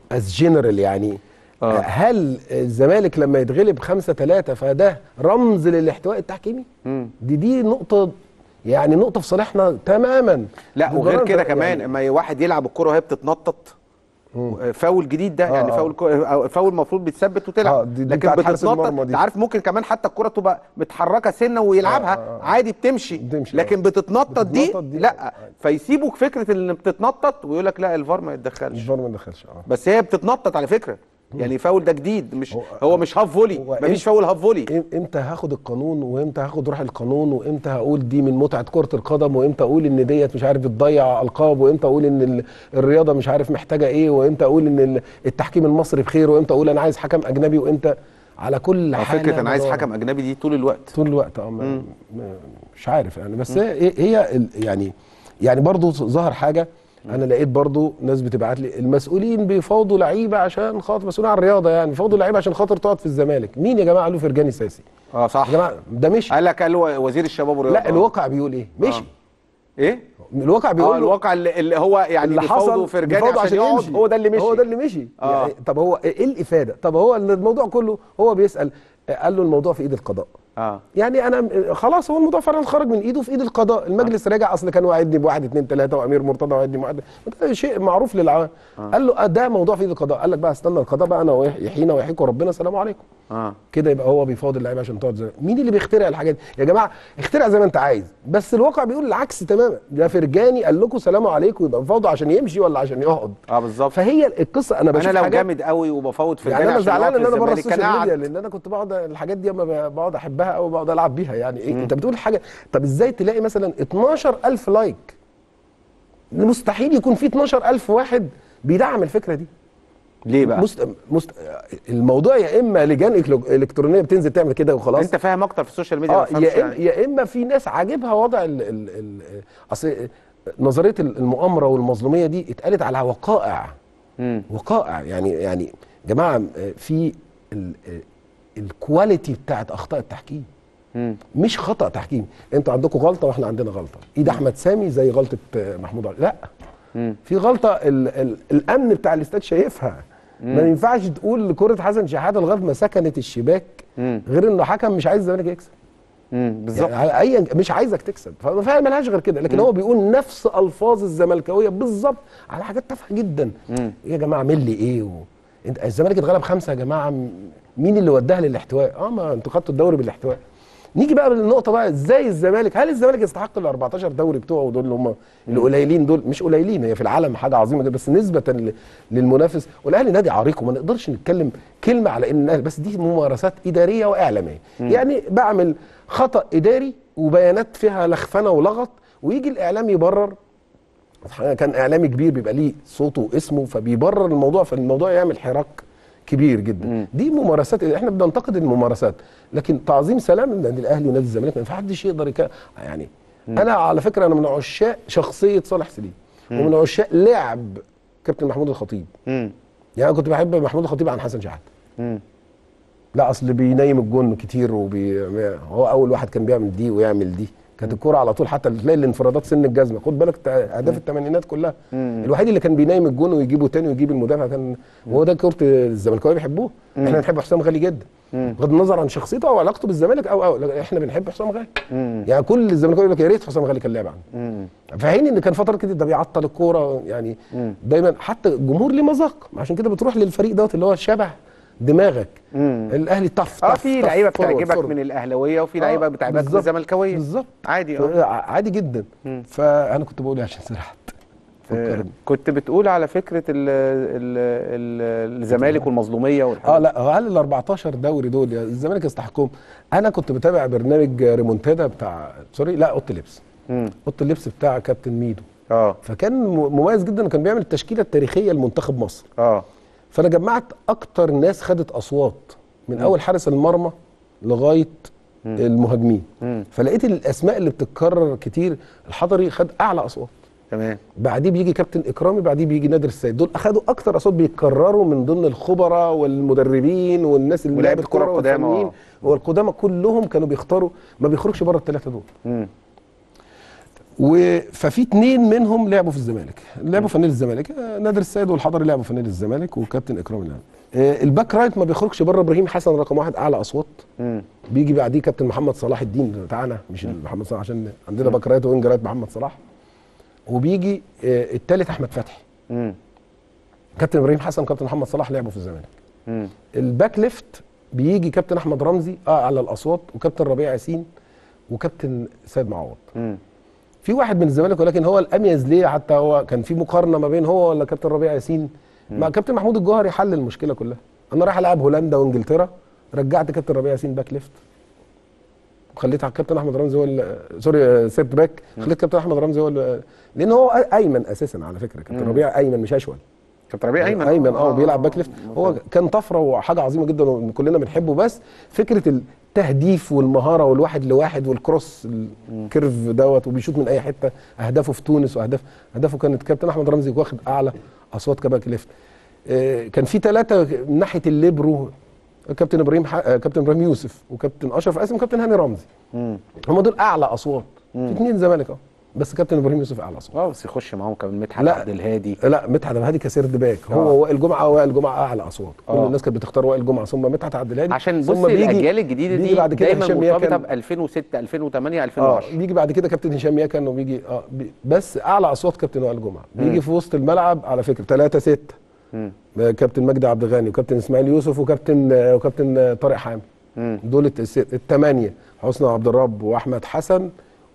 از جنرال يعني آه. هل الزمالك لما يتغلب 5 3 فده رمز للاحتواء التحكيمي؟ مم. دي دي نقطه يعني نقطه في صالحنا تماما لا وغير بالمناسبة كده كمان يعني اما واحد يلعب الكره وهي بتتنطط فاول جديد ده آه، يعني آه. فاول كو- أو فاول المفروض بتثبت وتلعب آه، دي- دي لكن بتاعت حارس المرمى بتتنطط دي. انت عارف ممكن كمان حتى الكره تبقى متحركه سنه ويلعبها آه، آه. عادي بتمشي, بتمشي، لكن آه. بتتنطط دي, بتتنطط دي لا فيسيبوا فكره ان بتتنطط ويقول لك لا الفار ما يتدخلش الفار ما دخلش اه بس هي بتتنطط على فكره يعني فاول ده جديد مش هو مش هاف فولي مفيش إم- فاول هاف فولي إم- امتى هاخد القانون وامتى هاخد روح القانون وامتى هقول دي من متعه كره القدم وامتى اقول ان ديت مش عارف بتضيع القاب وامتى اقول ان ال- الرياضه مش عارف محتاجه ايه وامتى اقول ان ال- التحكيم المصري بخير وامتى اقول انا عايز حكم اجنبي وامتى على كل على حاجه فكره انا عايز بدور. حكم اجنبي دي طول الوقت طول الوقت اه ما- ما- مش عارف يعني بس هي هي ال- يعني يعني برضو ظهر حاجه انا لقيت برضو ناس بتبعت لي المسؤولين بيفاوضوا لعيبه عشان خاطر مسؤولين عن الرياضه يعني بيفاوضوا لعيبه عشان خاطر تقعد في الزمالك مين يا جماعه قالوا فرجاني ساسي اه صح يا جماعه ده مشي قال لك قال له وزير الشباب والرياضه لا الواقع بيقول ايه مشي ايه الواقع بيقول اه له الواقع اللي, اللي هو يعني اللي بيفاوضوا حصل فرجاني بيفاوضوا عشان عشان يقعد يمشي. هو ده اللي مشي هو ده اللي مشي آه. يعني طب هو ايه الافاده طب هو الموضوع كله هو بيسال قال له الموضوع في ايد القضاء اه يعني انا خلاص هو الموضوع فعلا خرج من ايده في ايد القضاء المجلس راجع اصل كان واعدني بواحد اثنين ثلاثه وامير مرتضى وعدني بواحد ده شيء معروف للعوام آه. قال له آه ده موضوع في ايد القضاء قال لك بقى استنى القضاء بقى انا ويحيينا ويحييكم ربنا سلام عليكم اه كده يبقى هو بيفاوض اللعيبه عشان تقعد زي مين اللي بيخترع الحاجات دي يا جماعه اخترع زي ما انت عايز بس الواقع بيقول العكس تماما ده فرجاني قال لكم سلام عليكم يبقى بيفاوضوا عشان يمشي ولا عشان يقعد اه بالظبط فهي القصه انا بشوف انا لو حاجات جامد قوي وبفاوض فرجاني يعني انا عشان زعلان يقعد ان في انا بره الزمالك، كان السوشيال ميديا قعد. لان انا كنت بقعد الحاجات دي اما بقعد احبها او بقعد العب بيها يعني إيه؟ انت بتقول حاجه طب ازاي تلاقي مثلا 12000 لايك مستحيل يكون في 12000 واحد بيدعم الفكره دي ليه بقى؟ مست... مست... الموضوع يا اما لجان إلكترو- الكترونيه بتنزل تعمل كده وخلاص انت فاهم اكتر في السوشيال ميديا اه ما تفهمش يا اما يعني. يا اما في ناس عاجبها وضع ال ال ال اصل نظريه المؤامره والمظلوميه دي اتقالت على وقائع مم. وقائع يعني يعني جماعه آه، في ال- آه، الكواليتي بتاعت اخطاء التحكيم مم. مش خطا تحكيم انتوا عندكم غلطه واحنا عندنا غلطه ايد احمد سامي زي غلطه آه، محمود علي لا مم. في غلطه ال ال الامن بتاع الاستاد شايفها ما مم. ينفعش تقول لكره حسن شحاته لغايه ما سكنت الشباك مم. غير انه حكم مش عايز الزمالك يكسب مم. بالظبط يعني اي مش عايزك تكسب ففعلا ملهاش غير كده لكن مم. هو بيقول نفس الفاظ الزملكاويه بالظبط على حاجات تافهه جدا مم. يا جماعه ملي ايه و... انت الزمالك اتغلب خمسه يا جماعه م- مين اللي وداها للاحتواء اه ما انتوا خدتوا الدوري بالاحتواء نيجي بقى للنقطه بقى ازاي الزمالك هل الزمالك يستحق ال 14 دوري بتوعه دول اللي هم القليلين دول مش قليلين هي في العالم حاجه عظيمه جدا بس نسبه ل- للمنافس والاهلي نادي عريق وما نقدرش نتكلم كلمه على ان الاهلي بس دي ممارسات اداريه واعلاميه مم. يعني بعمل خطا اداري وبيانات فيها لخفنه ولغط ويجي الاعلام يبرر كان اعلامي كبير بيبقى ليه صوته واسمه فبيبرر الموضوع فالموضوع يعمل حراك كبير جدا مم. دي ممارسات احنا بننتقد الممارسات لكن تعظيم سلام النادي الاهلي ونادي الزمالك ما حدش يقدر يك... يعني مم. انا على فكره انا من عشاق شخصيه صالح سليم مم. ومن عشاق لعب كابتن محمود الخطيب مم. يعني انا كنت بحب محمود الخطيب عن حسن شحاته مم. لا اصل بينيم الجون كتير وبي... هو اول واحد كان بيعمل دي ويعمل دي كانت الكوره على طول حتى تلاقي الانفرادات سن الجزمه خد بالك تا- اهداف الثمانينات كلها مم. الوحيد اللي كان بينيم الجون ويجيبه تاني ويجيب المدافع كان وهو ده كره الزملكاويه بيحبوه مم. احنا بنحب حسام غالي جدا مم. بغض النظر عن شخصيته او علاقته بالزمالك او او لا، احنا بنحب حسام غالي مم. يعني كل الزملكاويه يقول لك يا ريت حسام غالي كان لعب عنه مم. في حين ان كان فتره كده ده بيعطل الكوره يعني مم. دايما حتى الجمهور ليه مذاق عشان كده بتروح للفريق دوت اللي هو شبه دماغك مم. الاهلي طف اه طف في طف لعيبه فورورد، بتعجبك فورورد. من الاهلاويه وفي لعيبه آه، بتعجبك من بالظبط. الزملكاويه بالظبط عادي اه عادي جدا مم. فانا كنت بقول إيه عشان سرحت آه، فكرني كنت بتقول على فكره ال ال ال الزمالك والمظلوميه والحاجات اه لا هل ال 14 دوري دول يا الزمالك يستحقهم انا كنت بتابع برنامج ريمونتادا بتاع سوري لا اوضه اللبس مم. اوضه اللبس بتاع كابتن ميدو اه فكان م- مميز جدا وكان بيعمل التشكيله التاريخيه لمنتخب مصر اه فانا جمعت اكتر ناس خدت اصوات من اول حارس المرمى لغايه المهاجمين مم. فلقيت الاسماء اللي بتتكرر كتير الحضري خد اعلى اصوات تمام بعديه بيجي كابتن اكرامي بعديه بيجي نادر السيد دول اخدوا اكتر اصوات بيتكرروا من ضمن الخبراء والمدربين والناس اللي ولاعيبة لعبت كرة كوره القدامى، والفنيين آه. والقدامى كلهم كانوا بيختاروا ما بيخرجش بره الثلاثه دول مم. و ففي اتنين منهم لعبوا في الزمالك لعبوا في نادي الزمالك آه، نادر السيد والحضري لعبوا في نادي الزمالك وكابتن اكرام النعم آه، الباك رايت ما بيخرجش بره ابراهيم حسن رقم واحد اعلى اصوات بيجي بعديه كابتن محمد صلاح الدين بتاعنا مش محمد صلاح عشان عندنا باك رايت وينج رايت محمد صلاح وبيجي آه، التالت احمد فتحي كابتن ابراهيم حسن وكابتن محمد صلاح لعبوا في الزمالك الباك ليفت بيجي كابتن احمد رمزي اعلى الاصوات وكابتن ربيع ياسين وكابتن سيد معوض في واحد من الزمالك ولكن هو الاميز ليه حتى هو كان في مقارنه ما بين هو ولا كابتن ربيع ياسين مع كابتن محمود الجوهري حل المشكله كلها انا رايح العب هولندا وانجلترا رجعت كابتن ربيع ياسين باك ليفت وخليت على كابتن احمد رمزي هو ال- سوري آه، سيرت باك خليت كابتن احمد رمزي هو ال- لان هو ايمن اساسا على فكره كابتن مم. ربيع ايمن مش اشول كابتن ربيع ايمن ايمن اه بيلعب باك ليفت هو كان طفره وحاجه عظيمه جدا وكلنا بنحبه بس فكره التهديف والمهاره والواحد لواحد والكروس الكيرف دوت وبيشوط من اي حته اهدافه في تونس واهداف اهدافه كانت كابتن احمد رمزي واخد اعلى اصوات كباك ليفت آه، كان في ثلاثه من ناحيه الليبرو كابتن ابراهيم ح... آه، كابتن ابراهيم يوسف وكابتن اشرف قاسم وكابتن هاني رمزي هم دول اعلى اصوات في اثنين زمالك اه بس كابتن ابراهيم يوسف اعلى اصوات اه بس يخش معاهم كمان مدحت لا. عبد الهادي لا مدحت عبد الهادي كسيرد باك آه. هو وائل جمعه وائل جمعه اعلى اصوات كل آه. الناس كانت بتختار وائل جمعه ثم مدحت عبد الهادي عشان ثم بص الاجيال الجديده بيجي دي بعد كده دايما هشام مرتبطه ياكن ب 2006 2008 اه 2010 بيجي بعد كده كابتن هشام ياكن وبيجي اه بي بس اعلى اصوات كابتن وائل جمعه مم. بيجي في وسط الملعب على فكره 3 6 مم. كابتن مجدي عبد الغني وكابتن اسماعيل يوسف وكابتن آه، وكابتن آه، طارق حامد مم. دول الت- الثمانيه حسني عبد الرب واحمد حسن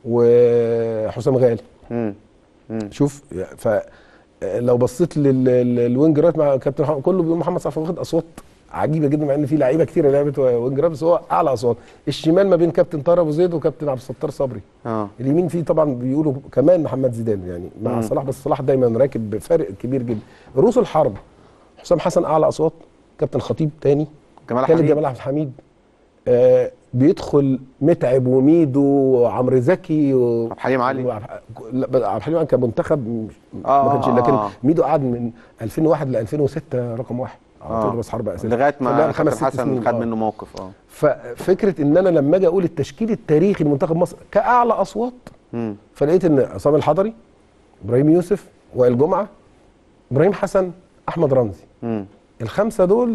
وحسام غالي مم. شوف ف لو بصيت لل- لل- للوينج رايت مع كابتن محمد كله بيقول محمد صلاح واخد اصوات عجيبه جدا مع ان في لعيبه كتيره لعبت وينج رايت بس هو اعلى اصوات الشمال ما بين كابتن طارق ابو زيد وكابتن عبد الستار صبري اه اليمين فيه طبعا بيقولوا كمان محمد زيدان يعني مع مم. صلاح بس صلاح دايما راكب بفارق كبير جدا رؤوس الحرب حسام حسن اعلى اصوات كابتن خطيب تاني جمال كابتن حميد. جمال عبد الحميد آه بيدخل متعب وميدو وعمرو زكي و... عبد الحليم علي. وعب... لا بس عبد الحليم علي كان منتخب مش- آه، ما كانش آه، لكن آه. ميدو قعد من 2001 ل 2006 رقم واحد على آه. طول راس حرب اساسي لغايه ما فلعب كابتن ست حسن سنين. خد آه. منه موقف اه ففكره ان انا لما اجي اقول التشكيل التاريخي لمنتخب مصر كاعلى اصوات مم. فلقيت ان عصام الحضري ابراهيم يوسف وائل جمعه ابراهيم حسن احمد رمزي مم. الخمسه دول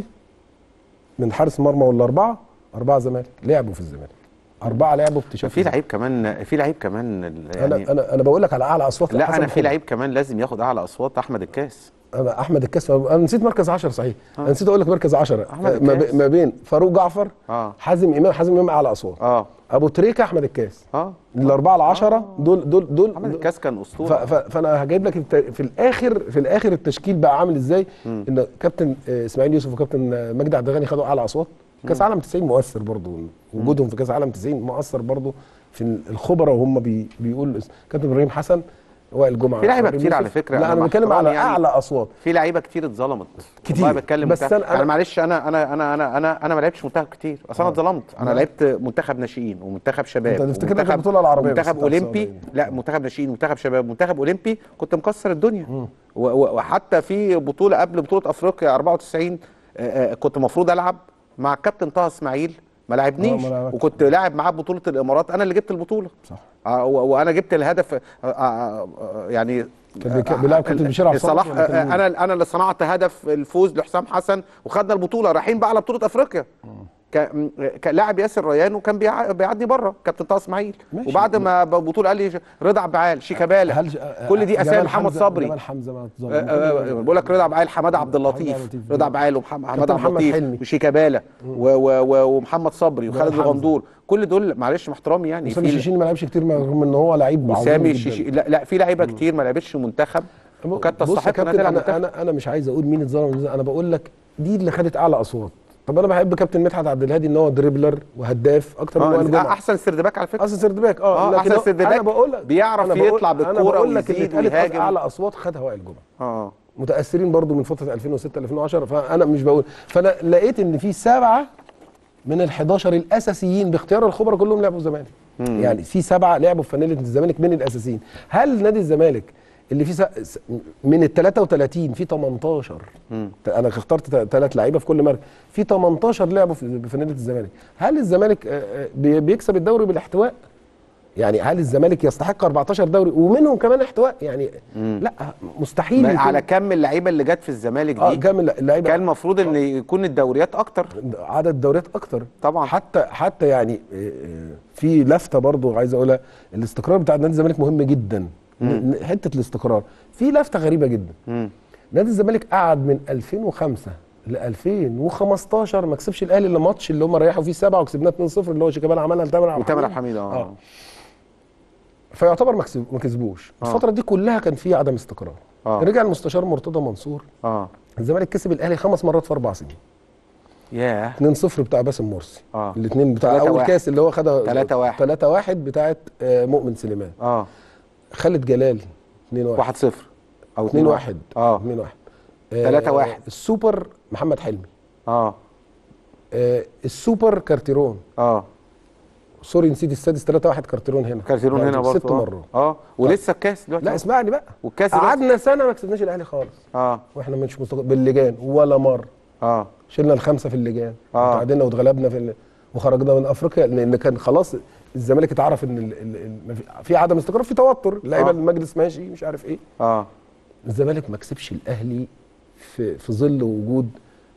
من حارس المرمى والاربعه اربعه زمالك لعبوا في الزمالك اربعه لعبوا اكتشاف في لعيب كمان في لعيب كمان ال- انا يعني انا انا بقول لك على اعلى اصوات لا حسب انا في الخبرة. لعيب كمان لازم ياخد اعلى اصوات احمد الكاس انا احمد الكاس انا نسيت مركز 10 صحيح آه. انا نسيت اقول لك مركز 10 أحمد ما, الكاس. بي- ما بين فاروق جعفر اه حازم امام حازم امام اعلى اصوات اه ابو تريكه احمد الكاس اه الاربعه العشره دول دول دول احمد الكاس كان ف- اسطوره ف- فانا هجيب لك الت- في الاخر في الاخر التشكيل بقى عامل ازاي مم. ان كابتن آه، اسماعيل يوسف وكابتن آه، مجدي عبد الغني خدوا اعلى اصوات كاس عالم 90 مؤثر برضو وجودهم في كاس عالم 90 مؤثر برضو في الخبراء وهم بي بيقولوا اسم. كابتن ابراهيم حسن وائل جمعه في لعيبه إبراهيم كتير على يوسف. فكره لا انا مع بتكلم احترامي على يعني اعلى اصوات في لعيبه كتير اتظلمت كتير. والله بتكلم بس بس أنا- انا أنا- معلش انا انا انا انا انا انا ما لعبتش منتخب كتير اصل انا اتظلمت انا لا. لعبت منتخب ناشئين ومنتخب شباب أنت تفتكر إنك ومنتخب- البطولة العربية بس منتخب بتاعت اولمبي السعودية. لا منتخب ناشئين منتخب شباب منتخب اولمبي كنت مكسر الدنيا و- و- وحتى في بطوله قبل بطوله افريقيا 94 آه، آه، كنت المفروض العب مع الكابتن طه اسماعيل ما لعبنيش آه، ما لعبكش. وكنت لاعب معاه بطوله الامارات انا اللي جبت البطوله صح آه، و- وانا جبت الهدف آه، آه، آه، يعني كان بيك- بيلعب كابتن بشير عبد الصمد صلاح ولا كان مين؟ آه، انا انا اللي صنعت هدف الفوز لحسام حسن وخدنا البطوله رايحين بقى على بطوله افريقيا ك- كلاعب ياسر ريان وكان بيع- بيعدي بره كابتن طه اسماعيل ماشي. وبعد ما البطوله قال لي رضا عبعال شيكابالا هل كل دي اسامي جمال محمد حمزة- صبري جمال حمزه ما اتظلم. آه، آه، آه، بقول لك رضا عبعال حماده عبد اللطيف لطيف. رضا عبعال ومحمد كابتن عبد محمد اللطيف حلمي. وشيكابالا و- و- و- ومحمد صبري جمال وخالد حمزة. الغندور كل دول معلش مع احترامي يعني وسامي في- الشيشيني ما لعبش كتير رغم ان هو لعيب عظيم وسامي جداً. الشيشي لا لا في لعيبه كتير ما لعبتش منتخب وكانت بص يا تستحق انها كابتن تلعب انا منتخب انا انا مش عايز اقول مين اتظلم ومين اتظلم، انا بقول لك دي اللي خدت اعلى اصوات طب انا بحب كابتن مدحت عبد الهادي ان هو دريبلر وهداف اكتر من وائل اه جمعه احسن سردباك على فكره احسن سيرد باك اه اه لكن احسن هو- سردباك انا بقول لك بيعرف أنا بقول- يطلع انا بالكوره بقول لك اللي ويزيد اتقالت ويهاجم اعلى اصوات خدها وائل جمعه اه متاثرين برضو من فتره 2006 2010 فانا مش بقول فانا لقيت ان في سبعه من ال 11 الاساسيين باختيار الخبراء كلهم لعبوا في الزمالك مم. يعني في سبعه لعبوا في فانيله الزمالك من الاساسيين هل نادي الزمالك اللي فيه س- س- من ال 33 في 18 مم. انا اخترت ثلاث لعيبه في كل مركز في 18 لعبوا في في فانيله الزمالك هل الزمالك آه، آه، بي- بيكسب الدوري بالاحتواء يعني هل الزمالك يستحق 14 دوري ومنهم كمان احتواء يعني لا مستحيل ما يكون- على كم اللعيبه اللي جت في الزمالك دي اه كم اللعيبه كان المفروض ان يكون الدوريات اكتر عدد الدوريات اكتر طبعا حتى حتى يعني آه، آه، في لفته برضو عايز اقولها الاستقرار بتاع نادي الزمالك مهم جدا ن- حته الاستقرار في لفته غريبه جدا مم. نادي الزمالك قعد من 2005 ل 2015 ما كسبش الاهلي الا ماتش اللي هم ريحوا فيه سبعه وكسبناه 2-0 اللي هو شيكابالا عملها لتامر عبد وتامر الحميد. عبد الحميد اه فيعتبر ما كسب- ما كسبوش آه. الفتره دي كلها كان فيها عدم استقرار آه. رجع المستشار مرتضى منصور اه الزمالك كسب الاهلي خمس مرات في اربع سنين ياه 2-0 بتاع باسم مرسي اه الاثنين بتاع تلاتة اول واحد. كاس اللي هو خدها 3-1. 3 1 بتاعت آه، مؤمن سليمان اه خالد جلال 2 1 1 0 او 2 1 اه 2 1 تلاتة واحد. السوبر محمد حلمي اه آه، السوبر كارتيرون اه سوري نسيت السادس 3 1 كارتيرون هنا كارتيرون هنا برضه ست آه. مرات اه ولسه الكاس دلوقتي لا أهو. اسمعني بقى والكاس دلوقتي. قعدنا سنه ما كسبناش الاهلي خالص اه واحنا مش مستقر باللجان ولا مره اه شلنا الخمسه في اللجان آه. وتعادلنا واتغلبنا في ال... وخرجنا من افريقيا لان كان خلاص الزمالك اتعرف ان ال... ال... ال... ما في- في عدم استقرار في توتر اللعيبه آه. المجلس ماشي مش عارف ايه اه الزمالك ما كسبش الاهلي في في ظل وجود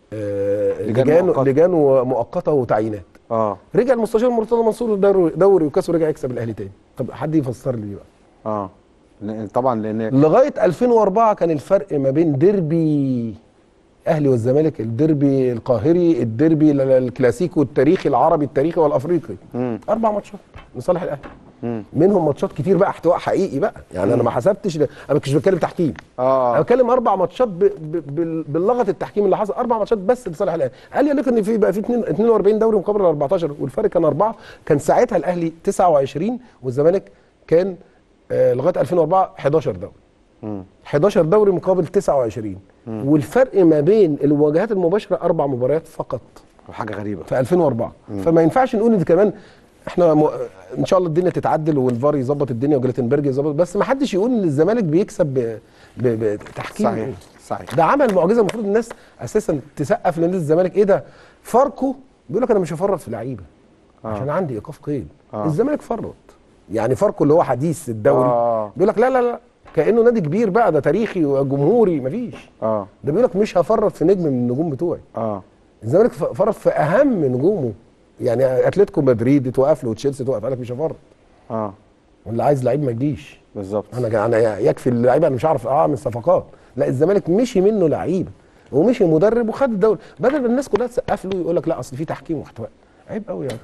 آه لجان لجان مؤقتة. لجان مؤقته وتعيينات اه رجع المستشار مرتضى منصور دوري دوري وكاس ورجع يكسب الاهلي تاني طب حد يفسر لي بقى اه لأن- طبعا لان لغايه 2004 كان الفرق ما بين ديربي اهلي والزمالك الديربي القاهري الديربي ال- الكلاسيكو التاريخي العربي التاريخي والافريقي مم. اربع ماتشات لصالح الاهلي مم. منهم ماتشات كتير بقى احتواء حقيقي بقى يعني انا ما حسبتش ل- انا مش بتكلم تحكيم اه انا بتكلم اربع ماتشات ب... ب... بال- باللغط التحكيم اللي حصل اربع ماتشات بس لصالح الاهلي قال لي لك ان في بقى في 2 42 دوري مقابل ال 14 والفرق كان اربعه كان ساعتها الاهلي 29 والزمالك كان آه لغايه 2004 11 دوري مم. 11 دوري مقابل 29 والفرق ما بين المواجهات المباشره اربع مباريات فقط حاجه غريبه في 2004 فما ينفعش نقول ان كمان احنا م... ان شاء الله الدنيا تتعدل والفار يظبط الدنيا وجلاتنبرج يظبط بس ما حدش يقول ان الزمالك بيكسب ب... ب... بتحكيم صحيح صحيح ده عمل معجزه المفروض الناس اساسا تسقف لنادي الزمالك ايه ده فاركو بيقول لك انا مش هفرط في لعيبه آه. عشان عندي ايقاف قيد آه. الزمالك فرط يعني فاركو اللي هو حديث الدوري آه. بيقول لك لا لا لا كانه نادي كبير بقى ده تاريخي وجمهوري مفيش اه ده بيقول لك مش هفرط في نجم من النجوم بتوعي اه الزمالك ف- فرط في اهم نجومه يعني اتلتيكو مدريد اتوقف له وتشيلسي اتوقف قال لك مش هفرط اه واللي عايز لعيب ما يجيش بالظبط انا انا يكفي اللعيبه انا مش عارف اعمل صفقات لا الزمالك مشي منه لعيبه ومشي مدرب وخد الدوري بدل ما الناس كلها تسقف له يقول لك لا اصل في تحكيم واحتواء عيب قوي يعني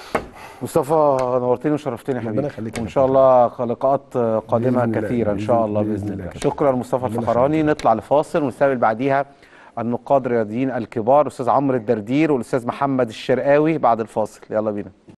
مصطفى نورتني وشرفتني يا ربنا حبيبي يخليك يا وان شاء الله لقاءات قادمه بإذن الله، كثيره ان شاء بإذن- الله بإذن باذن الله. الله شكرا مصطفى ربنا الفخراني نطلع لفاصل ونستقبل بعديها النقاد الرياضيين الكبار الاستاذ عمرو الدردير والاستاذ محمد الشرقاوي بعد الفاصل يلا بينا